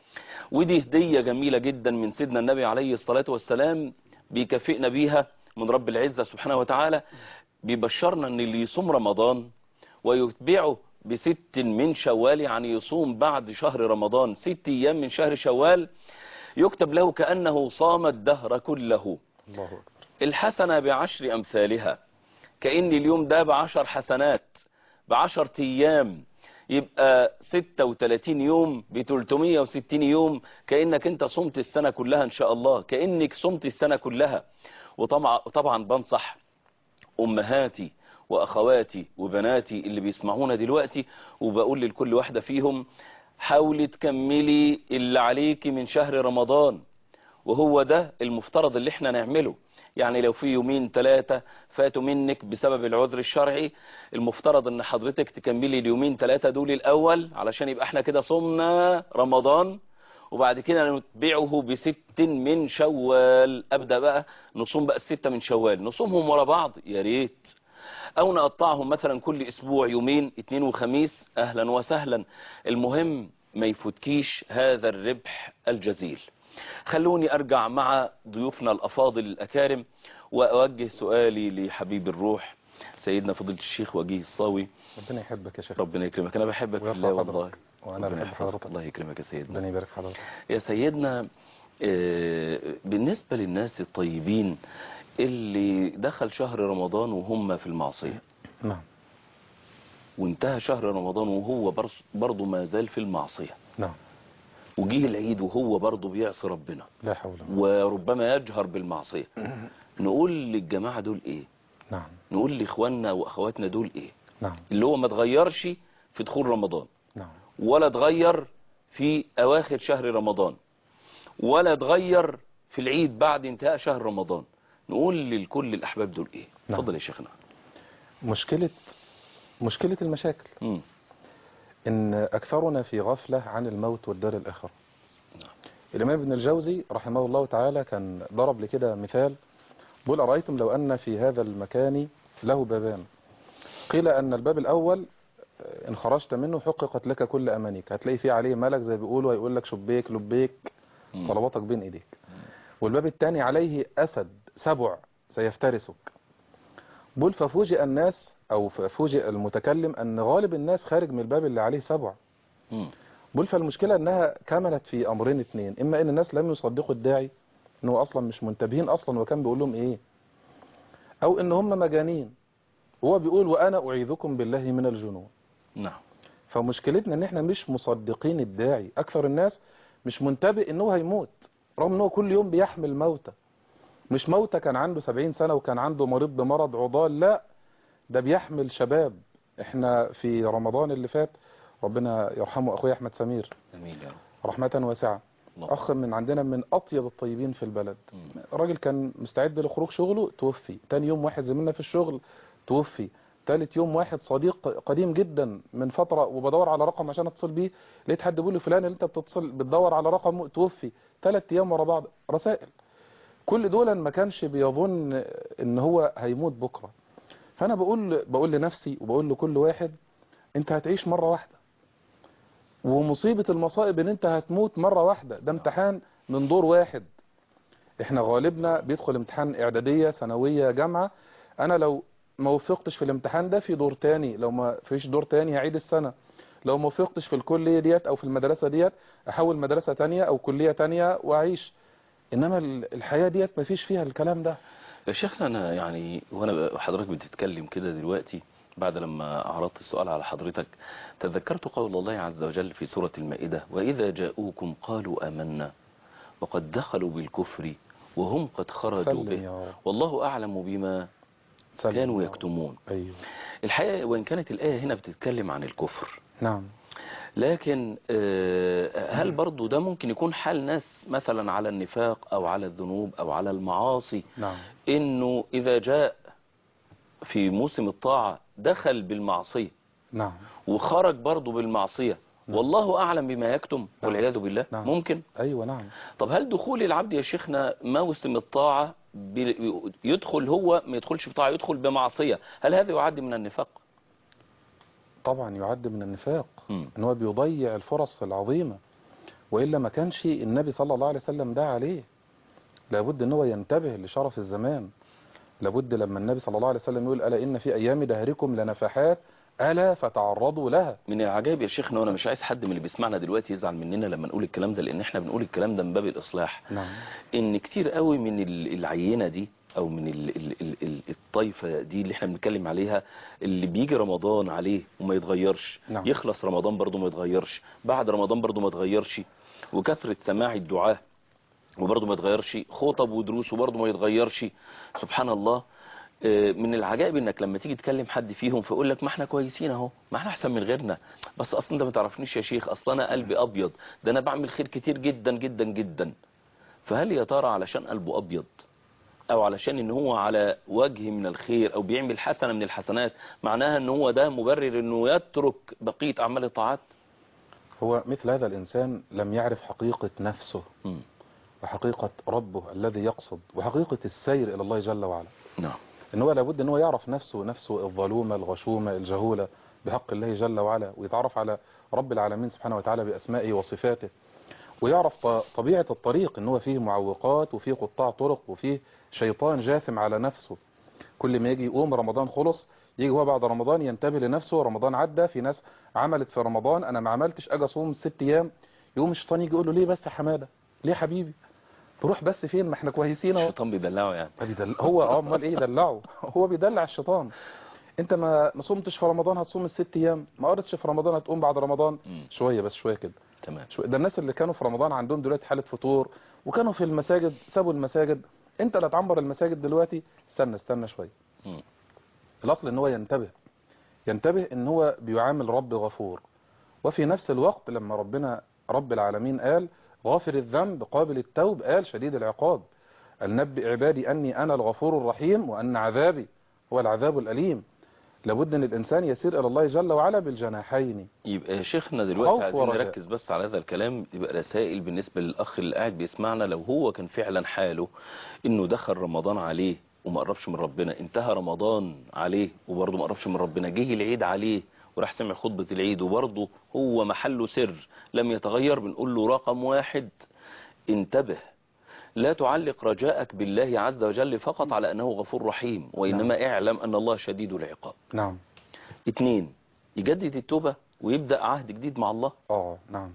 ودي هدية جميلة جدا من سيدنا النبي عليه الصلاة والسلام بيكافئنا بيها من رب العزة سبحانه وتعالى بيبشرنا ان اللي يصوم رمضان ويتبعه بست من شوال يعني يصوم بعد شهر رمضان ست ايام من شهر شوال يكتب له كأنه صام الدهر كله الله أكبر الحسنة بعشر أمثالها كأن اليوم ده بعشر حسنات بعشر أيام يبقى 36 يوم ب 360 يوم كأنك انت صمت السنة كلها ان شاء الله كأنك صمت السنة كلها وطبعا طبعا بنصح أمهاتي وأخواتي وبناتي اللي بيسمعونا دلوقتي وبقول لكل واحدة فيهم حاولي تكملي اللي عليكي من شهر رمضان وهو ده المفترض اللي احنا نعمله يعني لو في يومين ثلاثة فاتوا منك بسبب العذر الشرعي المفترض ان حضرتك تكملي اليومين ثلاثة دول الاول علشان يبقى احنا كده صمنا رمضان وبعد كده نتبعه بست من شوال ابدأ بقى نصوم بقى الستة من شوال نصومهم ورا بعض يا ريت او نقطعهم مثلا كل اسبوع يومين اتنين وخميس اهلا وسهلا المهم ما يفوتكيش هذا الربح الجزيل خلوني ارجع مع ضيوفنا الافاضل الاكارم واوجه سؤالي لحبيب الروح سيدنا فضيلة الشيخ وجيه الصاوي ربنا يحبك يا شيخ ربنا يكرمك انا بحبك في ويرفع الله قدرك. والله وأنا ربنا بحب يحفظك. حضرتك. الله يكرمك يا سيدنا ربنا يبارك في حضرتك يا سيدنا آه، بالنسبة للناس الطيبين اللي دخل شهر رمضان وهم في المعصية نعم وانتهى شهر رمضان وهو برص- برضه ما زال في المعصية نعم وجيه العيد وهو برضه بيعصي ربنا لا حول ولا وربما يجهر بالمعصية نقول للجماعة دول ايه نعم نقول لاخواننا واخواتنا دول ايه نعم اللي هو ما اتغيرش في دخول رمضان نعم ولا اتغير في اواخر شهر رمضان ولا اتغير في العيد بعد انتهاء شهر رمضان نقول للكل الاحباب دول ايه نعم. اتفضل يا شيخنا مشكلة مشكلة المشاكل مم. إن أكثرنا في غفلة عن الموت والدار الآخرة نعم. الإمام ابن الجوزي رحمه الله تعالى كان ضرب لكده مثال بيقول أرأيتم لو أن في هذا المكان له بابان قيل أن الباب الأول آه، إن خرجت منه حققت لك كل أمانيك هتلاقي فيه عليه ملك زي بيقولوا هيقول لك شبيك لبيك مم. طلباتك بين إيديك والباب الثاني عليه أسد سبع سيفترسك بول ففوجئ الناس أو ففوجئ المتكلم أن غالب الناس خارج من الباب اللي عليه سبع مم. بقول فالمشكلة انها كملت في امرين اتنين اما ان الناس لم يصدقوا الداعي انه اصلا مش منتبهين اصلا وكان بيقول لهم ايه او ان هم مجانين هو بيقول وانا اعيذكم بالله من الجنون نعم فمشكلتنا ان احنا مش مصدقين الداعي اكثر الناس مش منتبه انه هيموت رغم انه كل يوم بيحمل موتى مش موتى كان عنده سبعين سنة وكان عنده مريض بمرض عضال لا ده بيحمل شباب احنا في رمضان اللي فات ربنا يرحمه اخويا احمد سمير امين يا رب رحمة واسعة الله. أخ من عندنا من أطيب الطيبين في البلد مم. راجل كان مستعد لخروج شغله توفي تاني يوم واحد زميلنا في الشغل توفي تالت يوم واحد صديق قديم جدا من فترة وبدور على رقم عشان اتصل بيه لقيت حد بيقول لي فلان اللي انت بتتصل بتدور على رقم توفي تلات ايام ورا بعض رسائل كل دول ما كانش بيظن ان هو هيموت بكرة فانا بقول بقول لنفسي وبقول لكل واحد انت هتعيش مرة واحدة ومصيبة المصائب ان انت هتموت مرة واحدة ده امتحان من دور واحد احنا غالبنا بيدخل امتحان اعدادية ثانوية جامعة انا لو ما وفقتش في الامتحان ده في دور تاني لو ما فيش دور تاني هعيد السنة لو ما وفقتش في الكلية ديت او في المدرسة ديت احول مدرسة تانية او كلية تانية واعيش انما ال- الحياة ديت ما فيش فيها الكلام ده يا شيخنا انا يعني وانا حضرتك بتتكلم كده دلوقتي بعد لما عرضت السؤال على حضرتك تذكرت قول الله عز وجل في سورة المائدة وإذا جاءوكم قالوا آمنا وقد دخلوا بالكفر وهم قد خرجوا سلم به يا رب والله أعلم بما سلم كانوا يا رب. يكتمون ايوه الحقيقة وإن كانت الآية هنا بتتكلم عن الكفر نعم لكن آه، هل برضو ده ممكن يكون حال ناس مثلا على النفاق أو على الذنوب أو على المعاصي نعم انه اذا جاء في موسم الطاعة دخل بالمعصية نعم وخرج برضه بالمعصية والله اعلم بما يكتم والعياذ بالله نعم. ممكن ايوه نعم طب هل دخول العبد يا شيخنا موسم الطاعة بي- يدخل هو ما يدخلش في طاعة يدخل بمعصية هل هذا يعد من النفاق طبعا يعد من النفاق مم. ان هو بيضيع الفرص العظيمة وإلا ما كانش النبي صلى الله عليه وسلم دعا عليه لابد ان هو ينتبه لشرف الزمان لابد لما النبي صلى الله عليه وسلم يقول ألا إن في أيام دهركم لنفحات ألا فتعرضوا لها من العجائب يا شيخنا وانا مش عايز حد من اللي بيسمعنا دلوقتي يزعل مننا لما نقول الكلام ده لان احنا بنقول الكلام ده من باب الاصلاح نعم ان كتير قوي من ال- العينة دي او من ال- ال- ال- ال- الطائفة دي اللي احنا بنتكلم عليها اللي بيجي رمضان عليه وما يتغيرش نعم. يخلص رمضان برضو ما يتغيرش بعد رمضان برضو ما يتغيرش وكثرة سماع الدعاء وبرضه ما يتغيرش خطب ودروس وبرضه ما يتغيرش سبحان الله آه، من العجائب انك لما تيجي تكلم حد فيهم فيقول لك ما احنا كويسين اهو ما احنا احسن من غيرنا بس اصلا انت ما تعرفنيش يا شيخ اصلا انا قلبي ابيض ده انا بعمل خير كتير جدا جدا جدا فهل يا ترى علشان قلبه ابيض او علشان ان هو على وجه من الخير او بيعمل حسنة من الحسنات معناها ان هو ده مبرر انه يترك بقية اعمال الطاعات هو مثل هذا الإنسان لم يعرف حقيقة نفسه مم. وحقيقة ربه الذي يقصد وحقيقة السير إلى الله جل وعلا نعم ان هو لابد ان هو يعرف نفسه نفسه الظلومة الغشومة الجهولة بحق الله جل وعلا ويتعرف على رب العالمين سبحانه وتعالى بأسمائه وصفاته ويعرف ط- طبيعة الطريق ان هو فيه معوقات وفيه قطاع طرق وفيه شيطان جاثم على نفسه كل ما يجي يقوم رمضان خلص يجي هو بعد رمضان ينتبه لنفسه رمضان عدى في ناس عملت في رمضان انا ما عملتش اجي اصوم ست ايام يقوم الشيطان يجي يقول له ليه بس يا حماده ليه يا حبيبي تروح بس فين ما احنا كويسين اهو الشيطان بيدلعه يعني بيدل... هو اه امال ايه يدلعه هو بيدلع الشيطان انت ما ما صمتش في رمضان هتصوم الست ايام ما قريتش في رمضان هتقوم بعد رمضان مم. شويه بس شويه كده تمام شوية. ده الناس اللي كانوا في رمضان عندهم دلوقتي حاله فطور وكانوا في المساجد سابوا المساجد انت اللي هتعمر المساجد دلوقتي استنى استنى شويه مم. الاصل ان هو ينتبه ينتبه ان هو بيعامل رب غفور وفي نفس الوقت لما ربنا رب العالمين قال غافر الذنب قابل التوب قال شديد العقاب قال نبئ عبادي أني أنا الغفور الرحيم وأن عذابي هو العذاب الأليم لابد أن الإنسان يسير إلى الله جل وعلا بالجناحين يبقى يا شيخنا دلوقتي خوف عايزين ورجاء. نركز بس على هذا الكلام يبقى رسائل بالنسبة للأخ اللي قاعد بيسمعنا لو هو كان فعلا حاله إنه دخل رمضان عليه وما قربش من ربنا انتهى رمضان عليه وبرضه ما قربش من ربنا جه العيد عليه وراح سمع خطبة العيد وبرضه هو محله سر لم يتغير بنقول له رقم واحد انتبه لا تعلق رجاءك بالله عز وجل فقط على أنه غفور رحيم وإنما اعلم أن الله شديد العقاب نعم اتنين يجدد التوبة ويبدأ عهد جديد مع الله آه نعم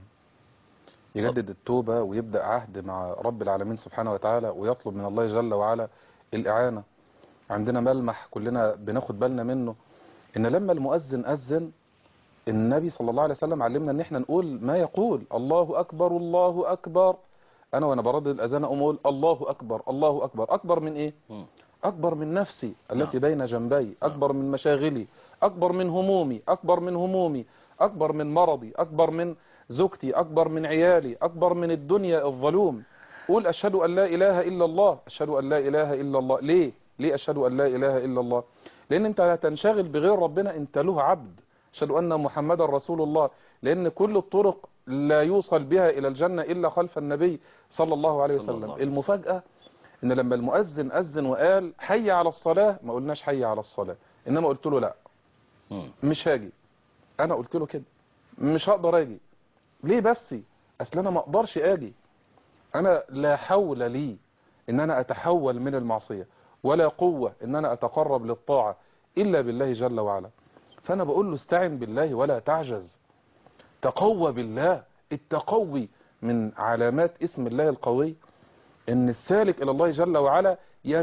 يجدد التوبة ويبدأ عهد مع رب العالمين سبحانه وتعالى ويطلب من الله جل وعلا الإعانة عندنا ملمح كلنا بناخد بالنا منه إن لما المؤذن أذن النبي صلى الله عليه وسلم علمنا إن إحنا نقول ما يقول الله أكبر الله أكبر أنا وأنا برد الأذان أقوم أقول الله أكبر الله أكبر أكبر من إيه؟ مم. أكبر من نفسي التي نعم. بين جنبي أكبر من مشاغلي أكبر من همومي أكبر من همومي أكبر من مرضي أكبر من زوجتي أكبر من عيالي أكبر من الدنيا الظلوم قول أشهد أن لا إله إلا الله أشهد أن لا إله إلا الله ليه؟ ليه أشهد أن لا إله إلا الله؟ لان انت لا تنشغل بغير ربنا انت له عبد اشهد ان محمدا رسول الله لان كل الطرق لا يوصل بها الى الجنة الا خلف النبي صلى الله عليه صلى الله وسلم عليه وسلم. المفاجأة ان لما المؤذن اذن وقال حي على الصلاة ما قلناش حي على الصلاة انما قلت له لا مم. مش هاجي انا قلت له كده مش هقدر اجي ليه بس اصل انا ما اقدرش اجي انا لا حول لي ان انا اتحول من المعصية ولا قوة ان انا اتقرب للطاعة الا بالله جل وعلا فانا بقول له استعن بالله ولا تعجز تقوى بالله التقوي من علامات اسم الله القوي ان السالك الى الله جل وعلا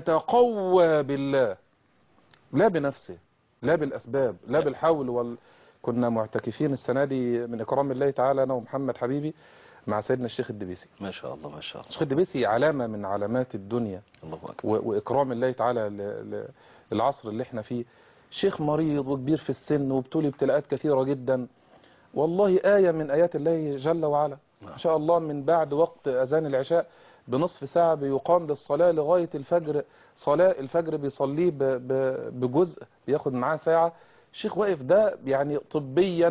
يتقوى بالله لا بنفسه لا بالاسباب لا بالحول وال... كنا معتكفين السنة دي من اكرام الله تعالى انا ومحمد حبيبي مع سيدنا الشيخ الدبيسي ما شاء الله ما شاء الله الشيخ الدبيسي علامة من علامات الدنيا الله أكبر و- واكرام الله تعالى ل- ل- للعصر اللي احنا فيه شيخ مريض وكبير في السن وبتولي ابتلاءات كثيرة جدا والله آية من آيات الله جل وعلا نعم. إن شاء الله من بعد وقت أذان العشاء بنصف ساعة بيقام للصلاة لغاية الفجر صلاة الفجر بيصليه ب- ب- بجزء بياخد معاه ساعة الشيخ واقف ده يعني طبيا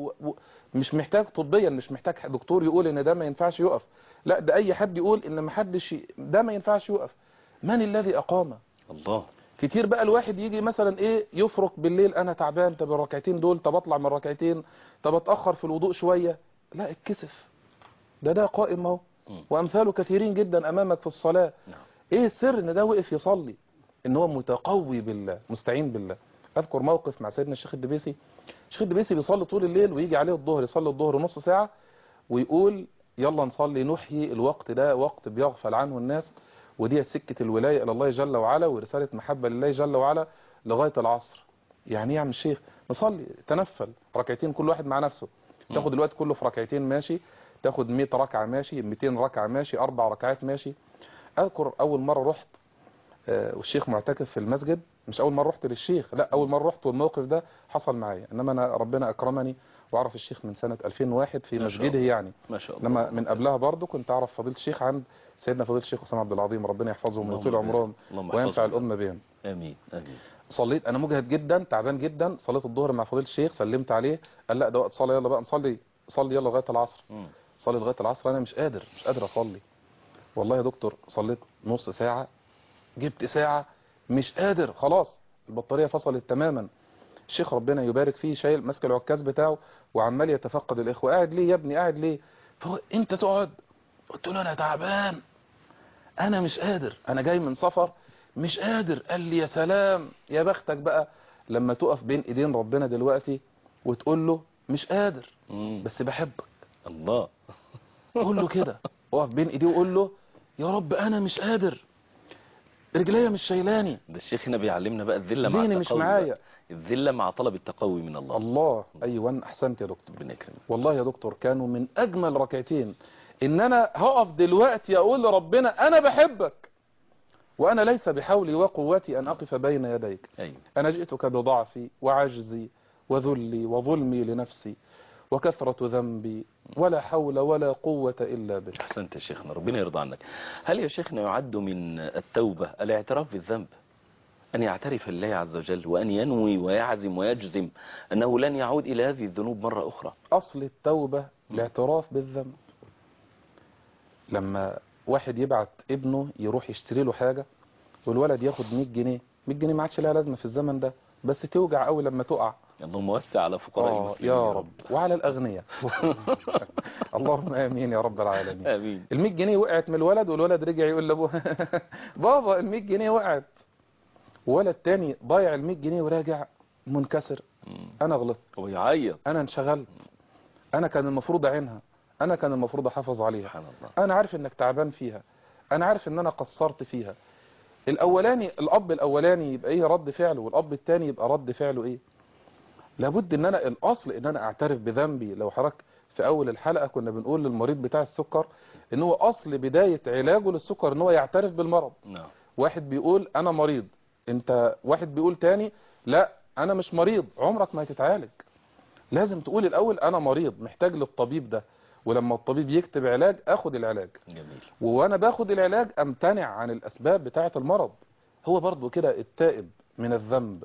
ومش محتاج طبيا مش محتاج دكتور يقول ان ده ما ينفعش يقف لا ده اي حد يقول ان ما حدش ي- ده ما ينفعش يقف من الذي اقامه الله كتير بقى الواحد يجي مثلا ايه يفرق بالليل انا تعبان طب الركعتين دول طب اطلع من الركعتين طب اتاخر في الوضوء شويه لا اتكسف ده ده قائم اهو مم. وامثاله كثيرين جدا امامك في الصلاه نعم ايه السر ان ده وقف يصلي ان هو متقوي بالله مستعين بالله اذكر موقف مع سيدنا الشيخ الدبيسي الشيخ الدبيسي بيصلي طول الليل ويجي عليه الظهر يصلي الظهر نص ساعه ويقول يلا نصلي نحيي الوقت ده وقت بيغفل عنه الناس ودي سكة الولاية إلى الله جل وعلا ورسالة محبة لله جل وعلا لغاية العصر يعني ايه يا عم الشيخ نصلي تنفل ركعتين كل واحد مع نفسه تاخد الوقت كله في ركعتين ماشي تاخد 100 ركعة ماشي 200 ركعة ماشي أربع ركعات ماشي أذكر أول مرة رحت آه، والشيخ معتكف في المسجد مش أول مرة رحت للشيخ لا أول مرة رحت والموقف ده حصل معايا إنما أنا ربنا أكرمني وأعرف الشيخ من سنة 2001 في ما شاء مسجده الله. يعني ما شاء الله لما من قبلها برضو كنت اعرف فضيله الشيخ عند سيدنا فضيله الشيخ اسامه عبد العظيم ربنا يحفظهم اللهم ويطيل آمين. عمرهم اللهم وينفع يحفظهم. الامه بهم امين امين صليت انا مجهد جدا تعبان جدا صليت الظهر مع فضيله الشيخ سلمت عليه قال لا ده وقت صلاه يلا بقى نصلي صلي يلا لغايه العصر مم. صلي لغايه العصر انا مش قادر مش قادر اصلي والله يا دكتور صليت نص ساعه جبت ساعه مش قادر خلاص البطاريه فصلت تماما الشيخ ربنا يبارك فيه شايل ماسك العكاز بتاعه وعمال يتفقد الاخوه قاعد ليه يا ابني قاعد ليه فهو انت تقعد قلت له انا تعبان انا مش قادر انا جاي من سفر مش قادر قال لي يا سلام يا بختك بقى لما تقف بين ايدين ربنا دلوقتي وتقول له مش قادر مم. بس بحبك الله قول له كده اقف بين ايديه وقول له يا رب انا مش قادر رجليا مش شايلاني ده الشيخ هنا بيعلمنا بقى الذله مع ذهني التقوي مش بقى. معايا الذله مع طلب التقوي من الله الله ايوه احسنت يا دكتور ربنا يكرمك والله يا دكتور كانوا من اجمل ركعتين ان انا هقف دلوقتي اقول لربنا انا بحبك وانا ليس بحولي وقوتي ان اقف بين يديك ايوه انا جئتك بضعفي وعجزي وذلي وظلمي لنفسي وكثرة ذنبي ولا حول ولا قوة الا بك احسنت يا شيخنا ربنا يرضى عنك هل يا شيخنا يعد من التوبه الاعتراف بالذنب ان يعترف لله عز وجل وان ينوي ويعزم ويجزم انه لن يعود الى هذه الذنوب مره اخرى اصل التوبة الاعتراف بالذنب لما واحد يبعت ابنه يروح يشتري له حاجة والولد ياخد 100 جنيه 100 جنيه ما عادش لها لازمة في الزمن ده بس توجع قوي لما تقع اللهم وسع على فقراء آه المسلمين يا رب وعلى الاغنياء اللهم امين يا رب العالمين امين ال 100 جنيه وقعت من الولد والولد رجع يقول لابوه بابا ال 100 جنيه وقعت ولد تاني ضايع ال 100 جنيه وراجع منكسر مم. انا غلطت ويعيط انا انشغلت انا كان المفروض اعينها انا كان المفروض احافظ عليها سبحان الله انا عارف انك تعبان فيها انا عارف ان انا قصرت فيها الاولاني الاب الاولاني يبقى ايه رد فعله والاب التاني يبقى رد فعله ايه لابد ان انا الاصل ان انا اعترف بذنبي لو حضرتك في اول الحلقة كنا بنقول للمريض بتاع السكر ان هو اصل بداية علاجه للسكر ان هو يعترف بالمرض نعم واحد بيقول انا مريض انت واحد بيقول تاني لا انا مش مريض عمرك ما هتتعالج لازم تقول الاول انا مريض محتاج للطبيب ده ولما الطبيب يكتب علاج اخد العلاج جميل وانا باخد العلاج امتنع عن الاسباب بتاعة المرض هو برضو كده التائب من الذنب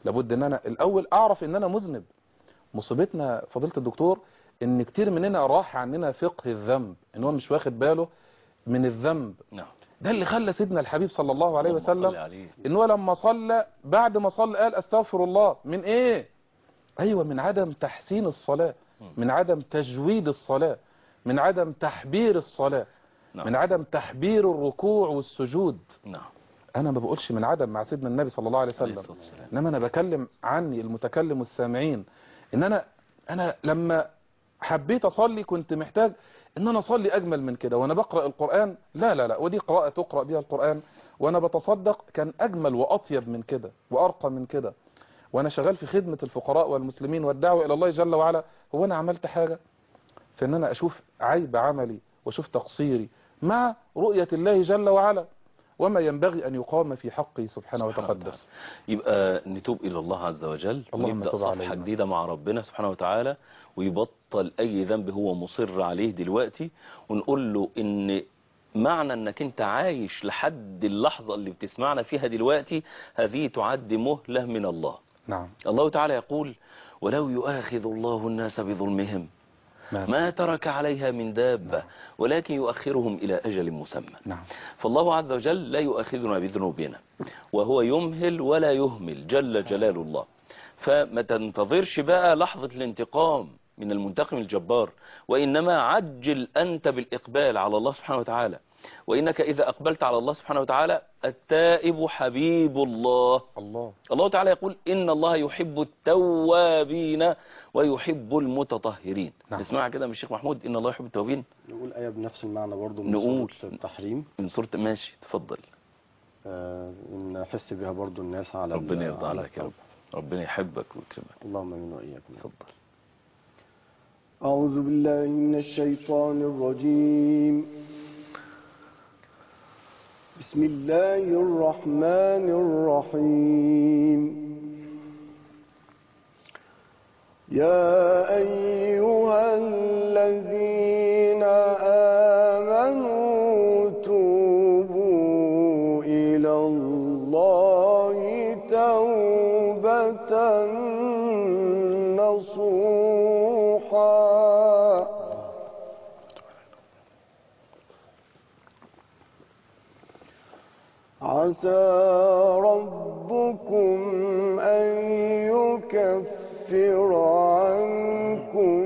لابد ان انا الاول اعرف ان انا مذنب مصيبتنا فضيله الدكتور ان كتير مننا راح عننا فقه الذنب ان هو مش واخد باله من الذنب نعم ده اللي خلى سيدنا الحبيب صلى الله عليه اللهم صل وسلم عليه. ان هو لما صلى بعد ما صلى قال استغفر الله من ايه ايوه من عدم تحسين الصلاة من عدم تجويد الصلاة من عدم تحبير الصلاة نعم. من عدم تحبير الركوع والسجود نعم انا ما بقولش من عدم مع سيدنا النبي صلى الله عليه عليه وسلم الصلاة والسلام. انما انا بكلم عني المتكلم والسامعين ان انا انا لما حبيت اصلي كنت محتاج ان انا اصلي اجمل من كده وانا بقرا القران لا لا لا ودي قراءه تقرا بها القران وانا بتصدق كان اجمل واطيب من كده وارقى من كده وانا شغال في خدمه الفقراء والمسلمين والدعوه الى الله جل وعلا هو انا عملت حاجه في ان انا اشوف عيب عملي واشوف تقصيري مع رؤيه الله جل وعلا وما ينبغي ان يقام في حقه سبحانه سبحانه وتقدس يبقى نتوب إلى الله عز وجل اللهم ونبدأ تب صفحة علينا. جديدة مع ربنا سبحانه وتعالى ويبطل أي ذنب هو مصر عليه دلوقتي ونقول له إن معنى انك انت عايش لحد اللحظة اللي بتسمعنا فيها دلوقتي هذه تعد مهلة من الله نعم الله تعالى يقول ولو يؤاخذ الله الناس بظلمهم ما ما ترك عليها من دابة ولكن يؤخرهم إلى أجل مسمى نعم فالله عز وجل لا يؤاخذنا بذنوبنا وهو يمهل ولا يهمل جل جلال الله فما تنتظرش بقى لحظة الانتقام من المنتقم الجبار وإنما عجل أنت بالإقبال على الله سبحانه وتعالى وإنك إذا أقبلت على الله سبحانه وتعالى التائب حبيب الله الله الله تعالى يقول إن الله يحب التوابين ويحب المتطهرين نعم. نسمعها كده من الشيخ محمود إن الله يحب التوابين نقول آية بنفس المعنى برضو من نقول. سورة التحريم من سورة ماشي تفضل آه، نحس بها برضو الناس على ربنا ال- يرضى على عنك يا رب التوبة. ربنا يحبك ويكرمك اللهم امين واياكم تفضل أعوذ بالله من الشيطان الرجيم بسم الله الرحمن الرحيم يا أيها الذين آمنوا توبوا إلى الله توبة نصوحا عسى ربكم أن يكفر عنكم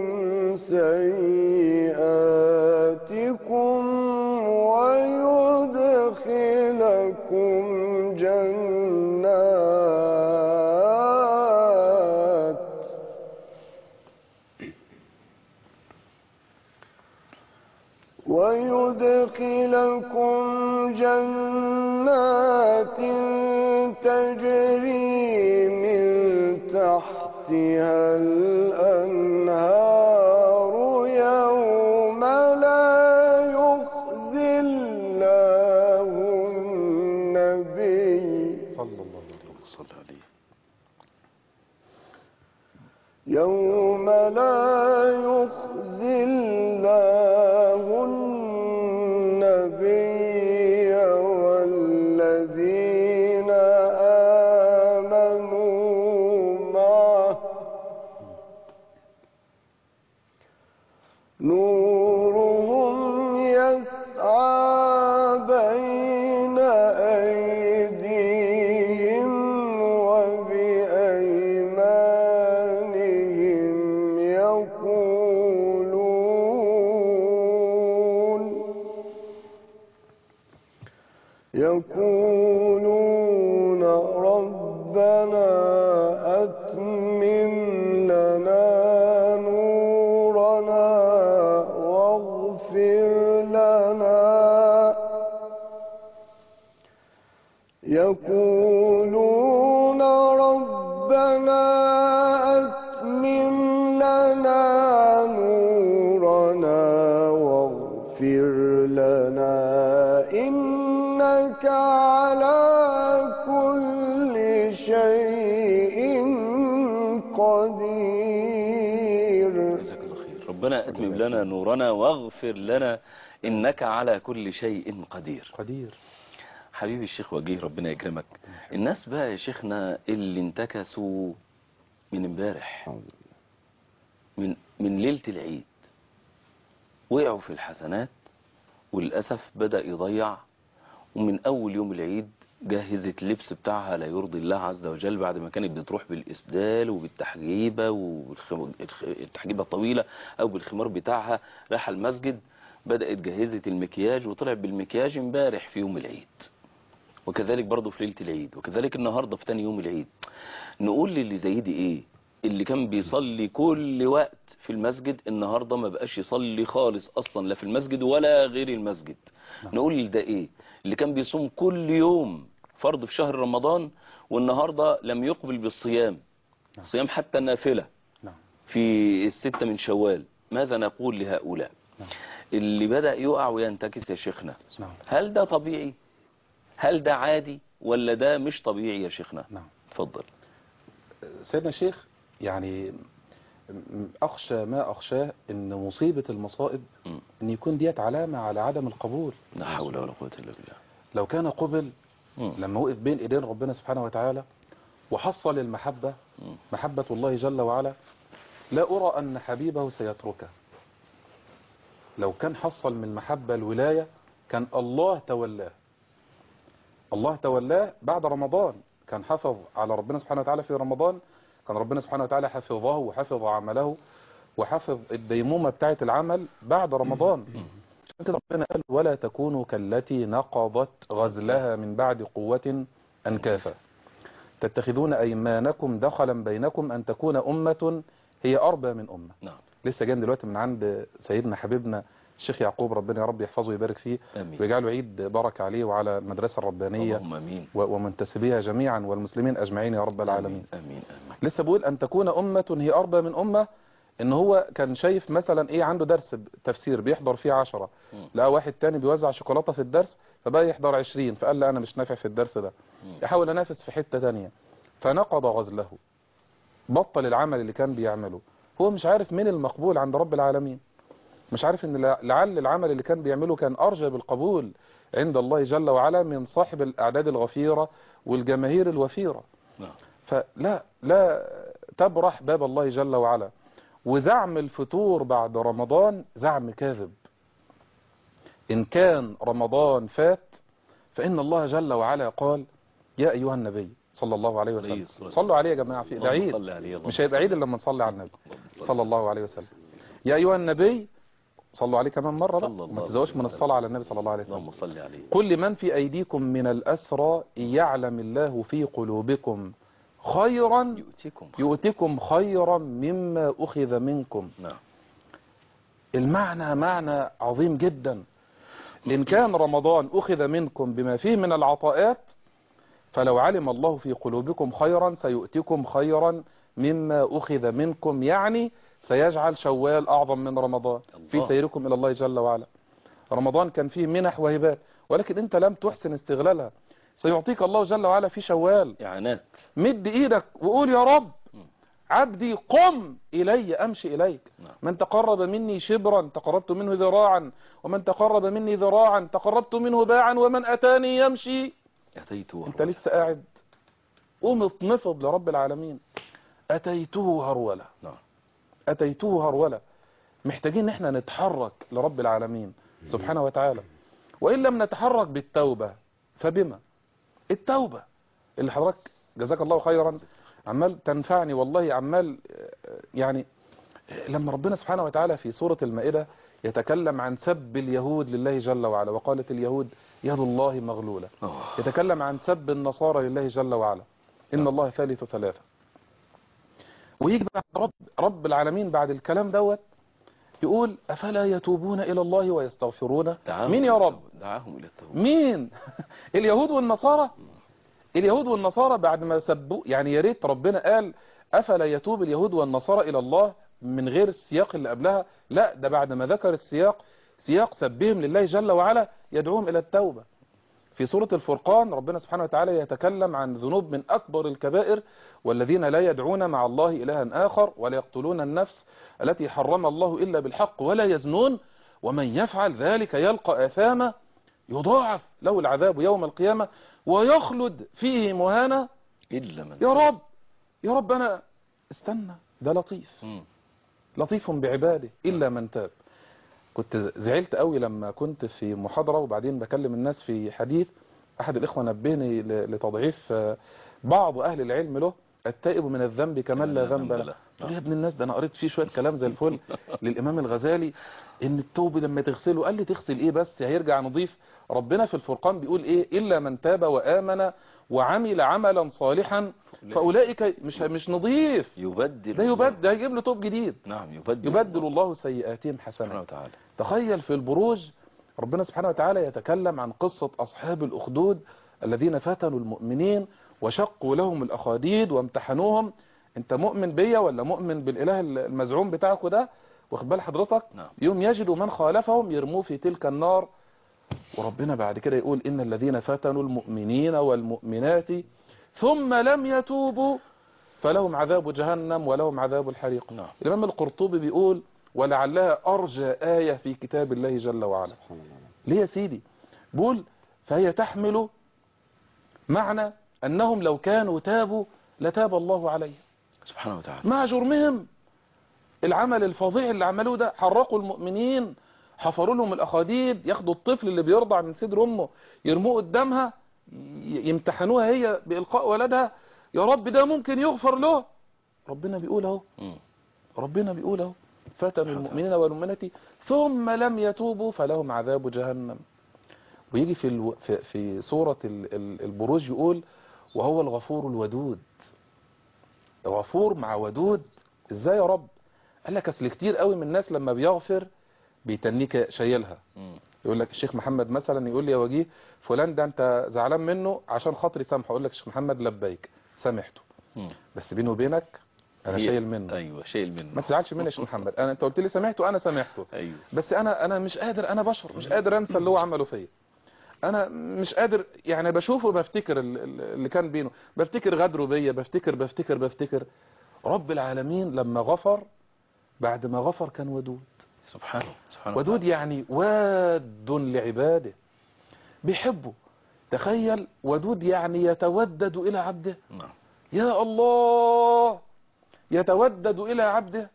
سيئاتكم ويدخلكم جنات ويدخلكم جنات تجري من تحتها الأنهار يوم لا يخزي الله النبي صلى الله عليه وسلم صل عليه يوم لا يخزي الله النبي والذين آمنوا معه نورهم يسعى بين أيديهم وبأيمانهم يقولون يقولون ربنا أتمم لنا نورنا واغفر لنا يقولون ربنا أتمم لنا نورنا واغفر لنا إنك على كل شيء قدير جزاك الله خير ربنا أتمم لنا نورنا واغفر لنا إنك على كل شيء قدير قدير حبيبي الشيخ وجيه ربنا يكرمك الناس بقى يا شيخنا اللي انتكسوا من امبارح من من ليلة العيد وقعوا في الحسنات وللأسف بدأ يضيع ومن أول يوم العيد جهزت اللبس بتاعها لا يرضي الله عز وجل بعد ما كانت بتروح بالإسدال وبالتحجيبة والتحجيبة الطويلة أو بالخمار بتاعها راح المسجد بدأت جهزت المكياج وطلعت بالمكياج امبارح في يوم العيد وكذلك برضه في ليلة العيد وكذلك النهاردة في تاني يوم العيد نقول للي زي دي ايه اللي كان بيصلي كل وقت في المسجد النهاردة ما بقاش يصلي خالص اصلا لا في المسجد ولا غير المسجد نقول لده ايه اللي كان بيصوم كل يوم فرض في شهر رمضان والنهاردة لم يقبل بالصيام صيام حتى النافلة نعم في الستة من شوال ماذا نقول لهؤلاء اللي بدأ يقع وينتكس يا شيخنا نعم هل ده طبيعي هل ده عادي ولا ده مش طبيعي يا شيخنا نعم اتفضل سيدنا الشيخ يعني م- أخشى ما أخشاه إن مصيبة المصائب مم. إن يكون ديت علامة على عدم القبول لا حول ولا قوة إلا بالله لو كان قبل مم. لما وقف بين إيدين ربنا سبحانه وتعالى وحصل المحبة مم. محبة الله جل وعلا لا أرى أن حبيبه سيتركه لو كان حصل من المحبة الولاية كان الله تولاه الله تولاه بعد رمضان كان حفظ على ربنا سبحانه وتعالى في رمضان كان ربنا سبحانه وتعالى حفظه وحفظ عمله وحفظ الديمومة بتاعة العمل بعد رمضان عشان كده ربنا قال ولا تكونوا كالتي نقضت غزلها من بعد قوة أنكاثا تتخذون أيمانكم دخلا بينكم أن تكون أمة هي أربى من أمة نعم لسه جاي دلوقتي من عند سيدنا حبيبنا الشيخ يعقوب ربنا يا رب يحفظه ويبارك فيه آمين ويجعله عيد بركة عليه وعلى المدرسة الربانية اللهم امين و- ومنتسبيها جميعا والمسلمين أجمعين يا رب العالمين امين امين امين لسه بقول أن تكون أمة هي أربى من أمة إن هو كان شايف مثلا إيه عنده درس تفسير بيحضر فيه عشرة مم. لقى واحد تاني بيوزع شوكولاتة في الدرس فبقى يحضر عشرين فقال لا أنا مش نافع في الدرس ده مم. يحاول أنافس في حتة تانية فنقض غزله بطل العمل اللي كان بيعمله هو مش عارف مين المقبول عند رب العالمين مش عارف ان لع- لعل العمل اللي كان بيعمله كان ارجى بالقبول عند الله جل وعلا من صاحب الاعداد الغفيرة والجماهير الوفيرة نعم فلا لا تبرح باب الله جل وعلا وزعم الفتور بعد رمضان زعم كاذب إن كان رمضان فات فإن الله جل وعلا قال يا أيها النبي صلى الله عليه عليه وسلم الصلاة صلوا عليه يا جماعة في ده اللهم عيد صل عليه اللهم مش هيبقى صل عيد عليه. إلا لما نصلي على النبي اللهم صل صلى الله عليه وسلم يا أيها النبي صلوا عليه كمان مرة بقى صلى الله ما عليه تزوجش من وسلم. الصلاة على النبي صلى الله عليه وسلم اللهم صل عليه قل لمن في أيديكم من الأسرى يعلم الله في قلوبكم خيرا يؤتيكم يؤتكم خيرا مما أخذ منكم نعم المعنى معنى عظيم جدا إن كان رمضان أخذ منكم بما فيه من العطاءات فلو علم الله في قلوبكم خيرا سيؤتكم خيرا مما أخذ منكم يعني سيجعل شوال أعظم من رمضان في الله. سيركم إلى الله جل وعلا رمضان كان فيه منح وهبات ولكن أنت لم تحسن استغلالها سيعطيك الله جل وعلا في شوال إعانات مد ايدك وقول يا رب عبدي قم إلي أمشي إليك نعم. من تقرب مني شبرا تقربت منه ذراعا ومن تقرب مني ذراعا تقربت منه باعا ومن أتاني يمشي أتيته أنت لسه قاعد قوم اتنفض لرب العالمين أتيته هرولة نعم أتيته هرولة محتاجين ان احنا نتحرك لرب العالمين سبحانه وتعالى وإن لم نتحرك بالتوبة فبما التوبة اللي حضرتك جزاك الله خيرا عمال تنفعني والله عمال آه، يعني آه، لما ربنا سبحانه وتعالى في سورة المائدة يتكلم عن سب اليهود لله جل وعلا وقالت اليهود يد الله مغلولة أوه. يتكلم عن سب النصارى لله جل وعلا إن الله ثالث ثلاثة ويجي بعد رب, رب العالمين بعد الكلام دوت يقول أفلا يتوبون إلى الله ويستغفرونه دعاهم مين يا إلى رب التوبة. دعاهم إلى التوبة مين اليهود والنصارى اليهود والنصارى بعد ما سبوا يعني يا ريت ربنا قال أفلا يتوب اليهود والنصارى إلى الله من غير السياق اللي قبلها لا ده بعد ما ذكر السياق سياق سبهم لله جل وعلا يدعوهم إلى التوبة في سورة الفرقان ربنا سبحانه وتعالى يتكلم عن ذنوب من أكبر الكبائر والذين لا يدعون مع الله إلها آخر ولا يقتلون النفس التي حرم الله إلا بالحق ولا يزنون ومن يفعل ذلك يلقى آثاما يضاعف له العذاب يوم القيامة ويخلد فيه مهانة إلا من يا رب يا رب أنا استنى ده لطيف مم. لطيف بعباده إلا من تاب كنت زعلت قوي لما كنت في محاضرة وبعدين بكلم الناس في حديث أحد الإخوة نبهني ل- لتضعيف آه، بعض أهل العلم له التائب من الذنب كمن لا ذنب له قال يا ابن الناس ده أنا قريت فيه شوية كلام زي الفل للإمام الغزالي إن التوب لما تغسله قال لي تغسل إيه بس هيرجع نظيف ربنا في الفرقان بيقول إيه إلا من تاب وآمن وعمل عملا صالحا فأولئك مش مش نظيف يبدل ده الله- يبدل ده هيجيب له توب جديد نعم يبدل يبدل الله سيئاتهم سبحانه حسنات وتعالى تخيل في البروج ربنا سبحانه وتعالى يتكلم عن قصة أصحاب الأخدود الذين فتنوا المؤمنين وشقوا لهم الأخاديد وامتحنوهم انت مؤمن بيا ولا مؤمن بالإله المزعوم بتاعك ده واخد بال حضرتك نعم. يوم يجدوا من خالفهم يرموه في تلك النار وربنا بعد كده يقول إن الذين فتنوا المؤمنين والمؤمنات ثم لم يتوبوا فلهم عذاب جهنم ولهم عذاب الحريق نعم. الإمام القرطبي بيقول ولعلها أرجى آية في كتاب الله جل وعلا سبحان الله ليه يا سيدي بيقول فهي تحمل معنى أنهم لو كانوا تابوا لتاب الله عليهم سبحانه وتعالى مع جرمهم العمل الفظيع اللي عملوه ده حرقوا المؤمنين حفروا لهم الأخاديد ياخدوا الطفل اللي بيرضع من صدر أمه يرموه قدامها ي- يمتحنوها هي بإلقاء ولدها يا رب ده ممكن يغفر له ربنا بيقول اهو مم. ربنا بيقول اهو فتنوا المؤمنين والمؤمنات ثم لم يتوبوا فلهم عذاب جهنم ويجي في الو... في, في سورة ال- ال- البروج يقول وهو الغفور الودود غفور مع ودود ازاي يا رب قال لك اصل كتير قوي من الناس لما بيغفر بيتنيك شايلها مم. يقول لك الشيخ محمد مثلا يقول لي يا وجيه فلان ده انت زعلان منه عشان خاطري سامحه اقول لك الشيخ محمد لبيك سامحته مم. بس بيني وبينك انا هي- شايل منه ايوه شايل منه ما تزعلش مني يا شيخ محمد انا انت قلت لي سامحته انا سامحته ايوه بس انا انا مش قادر انا بشر مش قادر انسى اللي هو عمله فيا انا مش قادر يعني بشوفه بفتكر ال- ال- اللي كان بينه بفتكر غدره بيا بفتكر بفتكر بفتكر رب العالمين لما غفر بعد ما غفر كان ودود سبحانه سبحانه ودود يعني واد لعباده بيحبه تخيل ودود يعني يتودد إلى عبده نعم يا الله يتودد إلى عبده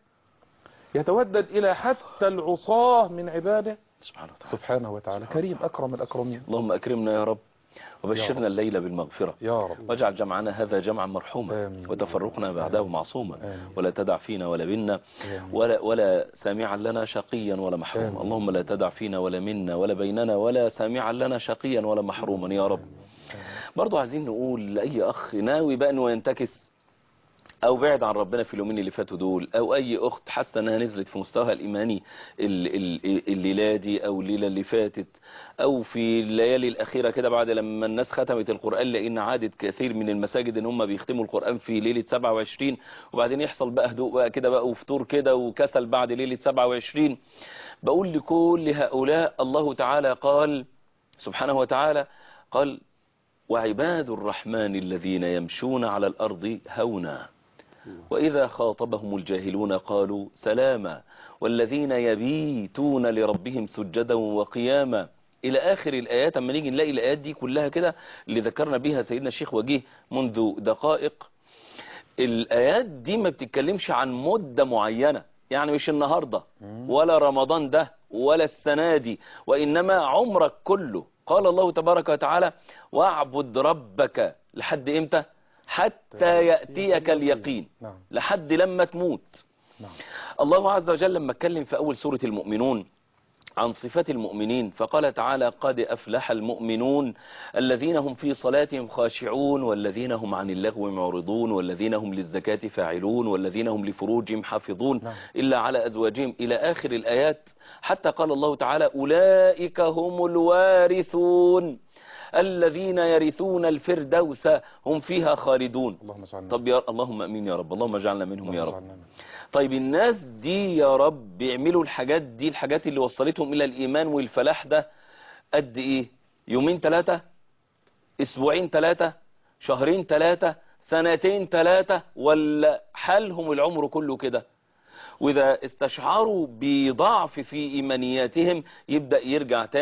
يتودد إلى حتى العصاة من عباده سبحانه وتعالى سبحانه وتعالى كريم أكرم الأكرمين اللهم أكرمنا يا رب يا وبشرنا الليلة بالمغفرة يا رب واجعل جمعنا هذا جمعا مرحوما آمين. وتفرقنا بعده معصوما آمين. ولا تدع فينا ولا منا آمين. ولا ولا سامعا لنا شقيا ولا محروما آمين. اللهم لا تدع فينا ولا منا ولا بيننا ولا سامعا لنا شقيا ولا محروما يا رب برضو عايزين نقول لأي أخ ناوي بقى انه ينتكس أو بعد عن ربنا في اليومين اللي فاتوا دول أو أي أخت حاسة أنها نزلت في مستواها الإيماني ال- ال- الليلة دي أو الليلة اللي فاتت أو في الليالي الأخيرة كده بعد لما الناس ختمت القرآن لأن عادت كثير من المساجد إن هم بيختموا القرآن في ليلة 27 وبعدين يحصل بقى هدوء بقى كده بقى وفطور كده وكسل بعد ليلة 27 بقول لكل هؤلاء الله تعالى قال سبحانه وتعالى قال وعباد الرحمن الذين يمشون على الأرض هونا وإذا خاطبهم الجاهلون قالوا سلاما والذين يبيتون لربهم سجدا وقياما إلى آخر الآيات أما نيجي نلاقي الآيات دي كلها كده اللي ذكرنا بها سيدنا الشيخ وجيه منذ دقائق الآيات دي ما بتتكلمش عن مدة معينة يعني مش النهاردة ولا رمضان ده ولا السنة دي وإنما عمرك كله قال الله تبارك وتعالى واعبد ربك لحد إمتى حتى يأتيك اليقين نعم لحد لما تموت نعم الله عز وجل لما اتكلم في أول سورة المؤمنون عن صفات المؤمنين فقال تعالى قد أفلح المؤمنون الذين هم في صلاتهم خاشعون والذين هم عن اللغو معرضون والذين هم للزكاة فاعلون والذين هم لفروجهم حافظون نعم. إلا على أزواجهم إلى آخر الآيات حتى قال الله تعالى أولئك هم الوارثون الذين يرثون الفردوس هم فيها خالدون اللهم اجعلنا طب يا اللهم امين يا رب اللهم اجعلنا منهم يا اللهم رب اجعلنا منهم. طيب الناس دي يا رب بيعملوا الحاجات دي الحاجات اللي وصلتهم الى الايمان والفلاح ده قد ايه يومين ثلاثة اسبوعين ثلاثة شهرين ثلاثة سنتين ثلاثة ولا حالهم العمر كله كده واذا استشعروا بضعف في ايمانياتهم يبدأ يرجع تاني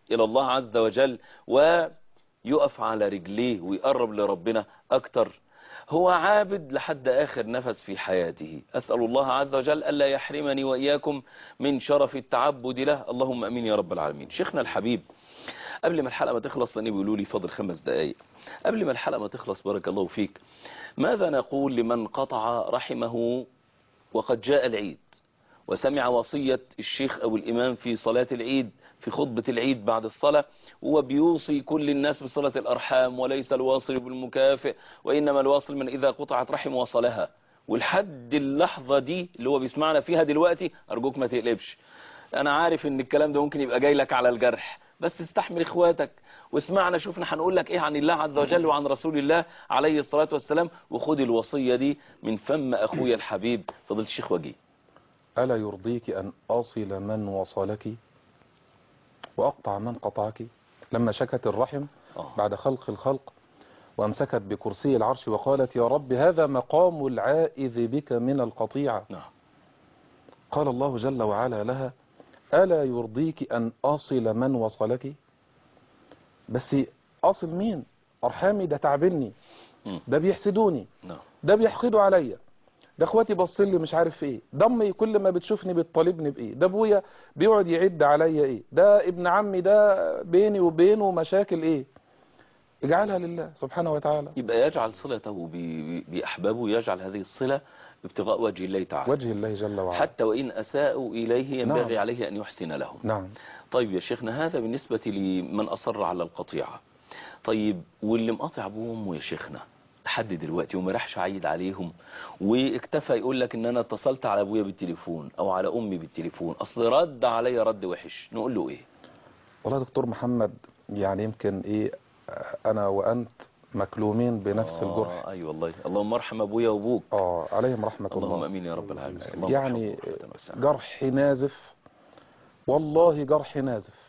إلى الله عز وجل ويقف على رجليه ويقرب لربنا أكتر هو عابد لحد آخر نفس في حياته أسأل الله عز وجل ألا يحرمني وإياكم من شرف التعبد له اللهم أمين يا رب العالمين شيخنا الحبيب قبل ما الحلقة ما تخلص لأني بيقولوا لي فاضل خمس دقايق قبل ما الحلقة ما تخلص بارك الله فيك ماذا نقول لمن قطع رحمه وقد جاء العيد وسمع وصية الشيخ أو الإمام في صلاة العيد في خطبة العيد بعد الصلاة وبيوصي كل الناس بصلة الأرحام وليس الواصل بالمكافئ وإنما الواصل من إذا قطعت رحم وصلها والحد اللحظة دي اللي هو بيسمعنا فيها دلوقتي أرجوك ما تقلبش أنا عارف إن الكلام ده ممكن يبقى جاي لك على الجرح بس استحمل إخواتك واسمعنا شوفنا هنقول لك إيه عن الله عز وجل وعن رسول الله عليه الصلاة والسلام وخد الوصية دي من فم أخويا الحبيب فضيلة الشيخ وجيه ألا يرضيك أن أصل من وصلك وأقطع من قطعك لما شكت الرحم آه. بعد خلق الخلق وأمسكت بكرسي العرش وقالت يا رب هذا مقام العائذ بك من القطيعة نعم قال الله جل وعلا لها ألا يرضيك أن أصل من وصلك بس أصل مين أرحامي ده تعبني مم. ده بيحسدوني نعم ده بيحقدوا عليا ده اخواتي باصين لي مش عارف ايه ده امي كل ما بتشوفني بتطالبني بايه ده ابويا بيقعد يعد عليا ايه ده ابن عمي ده بيني وبينه مشاكل ايه اجعلها لله سبحانه وتعالى يبقى يجعل صلته ب- ب- بأحبابه يجعل هذه الصلة ابتغاء وجه الله تعالى وجه الله جل وعلا حتى وإن أساءوا إليه ينبغي نعم. عليه أن يحسن لهم نعم طيب يا شيخنا هذا بالنسبة لمن أصر على القطيعة طيب واللي مقاطع أبوه وأمه يا شيخنا لحد دلوقتي وما راحش عيد عليهم واكتفى يقول لك ان انا اتصلت على ابويا بالتليفون او على امي بالتليفون اصل رد عليا رد وحش نقول له ايه والله يا دكتور محمد يعني يمكن ايه انا وانت مكلومين بنفس الجرح اي أيوة والله اللهم ارحم ابويا وابوك اه عليهم رحمة اللهم الله امين يا رب العالمين اللهم يعني ارحمه رحمة واسعة. جرح نازف والله جرح نازف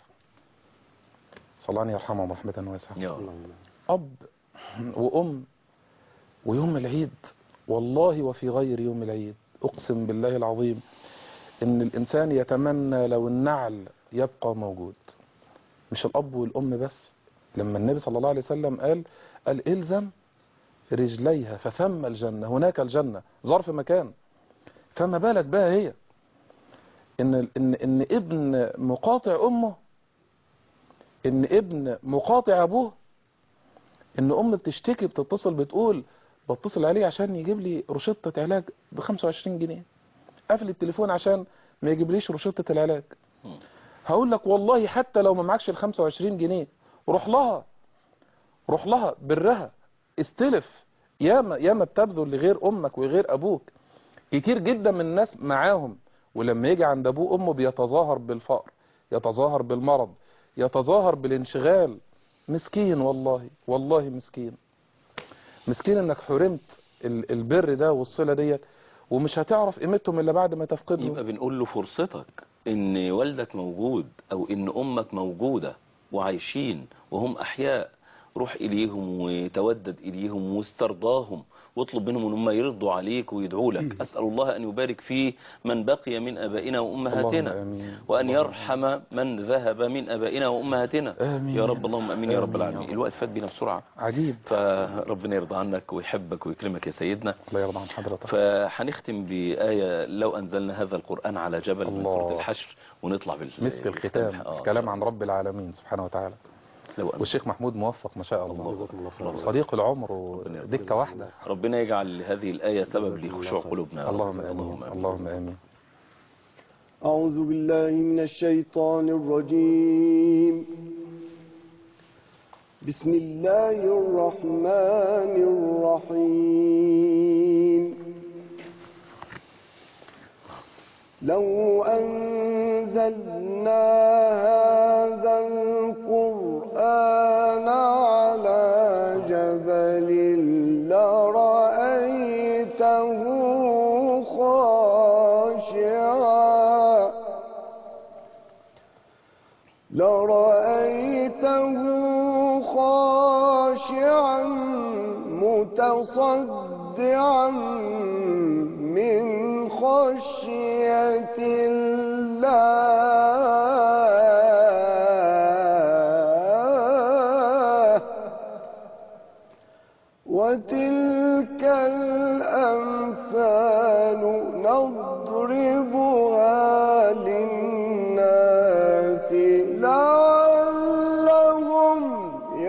صلى الله يرحمهم رحمة واسعة يا رب أب وأم ويوم العيد والله وفي غير يوم العيد أقسم بالله العظيم إن الإنسان يتمنى لو النعل يبقى موجود مش الأب والأم بس لما النبي صلى الله عليه وسلم قال قال إلزم رجليها فثم الجنة هناك الجنة ظرف مكان فما بالك بقى هي إن, إن, إن ابن مقاطع أمه إن ابن مقاطع أبوه ان ام بتشتكي بتتصل بتقول بتصل عليه عشان يجيب لي روشتة علاج ب 25 جنيه قافل التليفون عشان ما يجيبليش روشتة العلاج مم. هقول لك والله حتى لو ما معكش ال 25 جنيه روح لها روح لها برها استلف ياما ياما بتبذل لغير امك وغير ابوك كتير جدا من الناس معاهم ولما يجي عند ابوه وامه بيتظاهر بالفقر يتظاهر بالمرض يتظاهر بالانشغال مسكين والله والله مسكين مسكين انك حرمت ال- البر ده والصلة ديت ومش هتعرف قيمتهم الا بعد ما تفقدهم يبقى بنقول له فرصتك ان والدك موجود او ان امك موجودة وعايشين وهم احياء روح اليهم وتودد اليهم واسترضاهم واطلب منهم ان هم يرضوا عليك ويدعوا لك اسال الله ان يبارك في من بقي من ابائنا اللهم وامهاتنا آمين. وان اللهم يرحم من ذهب من ابائنا وامهاتنا آمين. يا رب اللهم امين يا رب آمين يا العالمين رب. الوقت فات بينا بسرعه عجيب فربنا يرضى عنك ويحبك ويكرمك يا سيدنا الله يرضى عن حضرتك فهنختم بآية لو أنزلنا هذا القرآن على جبل من الله. سورة الحشر ونطلع بال مسك الختام آه. في كلام عن رب العالمين سبحانه وتعالى لو أنزل. والشيخ محمود موفق ما شاء الله. الله جزاكم الله خيرا صديق العمر ربنا يرضى ودكة واحدة ربنا يجعل هذه الآية سبب جزاكم الله لخشوع خير. قلوبنا يا رب. اللهم آمين اللهم آمين أعوذ بالله من الشيطان الرجيم بسم الله الرحمن الرحيم لو أنزلنا هذا القرآن على جبل لرأيته خاشعا لرأيته خاشعا متصدعا من خشية الله وتلك الأمثال نضربها للناس لعلهم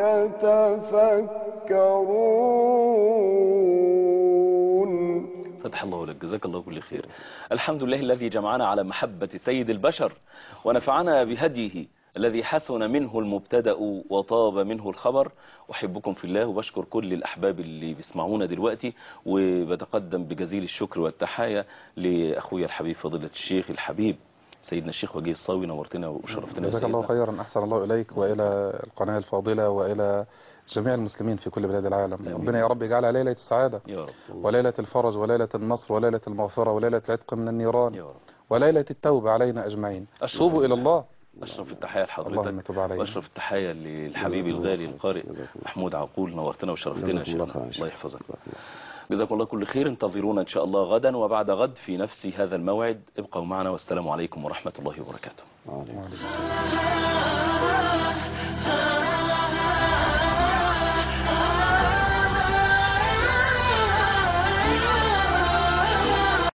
يتفكرون فتح الله لك جزاك الله كل خير الحمد لله الذي جمعنا على محبة سيد البشر ونفعنا بهديه الذي حسن منه المبتدأ وطاب منه الخبر أحبكم في الله وبشكر كل الأحباب اللي بيسمعونا دلوقتي وبتقدم بجزيل الشكر والتحايا لأخويا الحبيب فضيلة الشيخ الحبيب سيدنا الشيخ وجيه الصاوي نورتنا وشرفتنا يا جزاك الله سيدنا. خيرا أحسن الله إليك وإلى القناة الفاضلة وإلى جميع المسلمين في كل بلاد العالم آمين. ربنا يا رب يجعلها ليلة السعادة يا رب وليلة الفرج وليلة النصر وليلة المغفرة وليلة العتق من النيران يا رب وليلة التوبة علينا أجمعين أشرف توبوا إلى الله أشرف التحية اللهم لحضرتك تب علينا وأشرف التحية للحبيب جزاك الله الغالي خير. القارئ جزاك الله. محمود عقول نورتنا وشرفتنا يا جزاكم الله شيخنا خير يا الله شيخ. يحفظك جزاكم الله. جزاكم الله كل خير انتظرونا إن شاء الله غدا وبعد غد في نفس هذا الموعد ابقوا معنا والسلام عليكم ورحمة الله وبركاته وعليكم وعليكم ah, ah.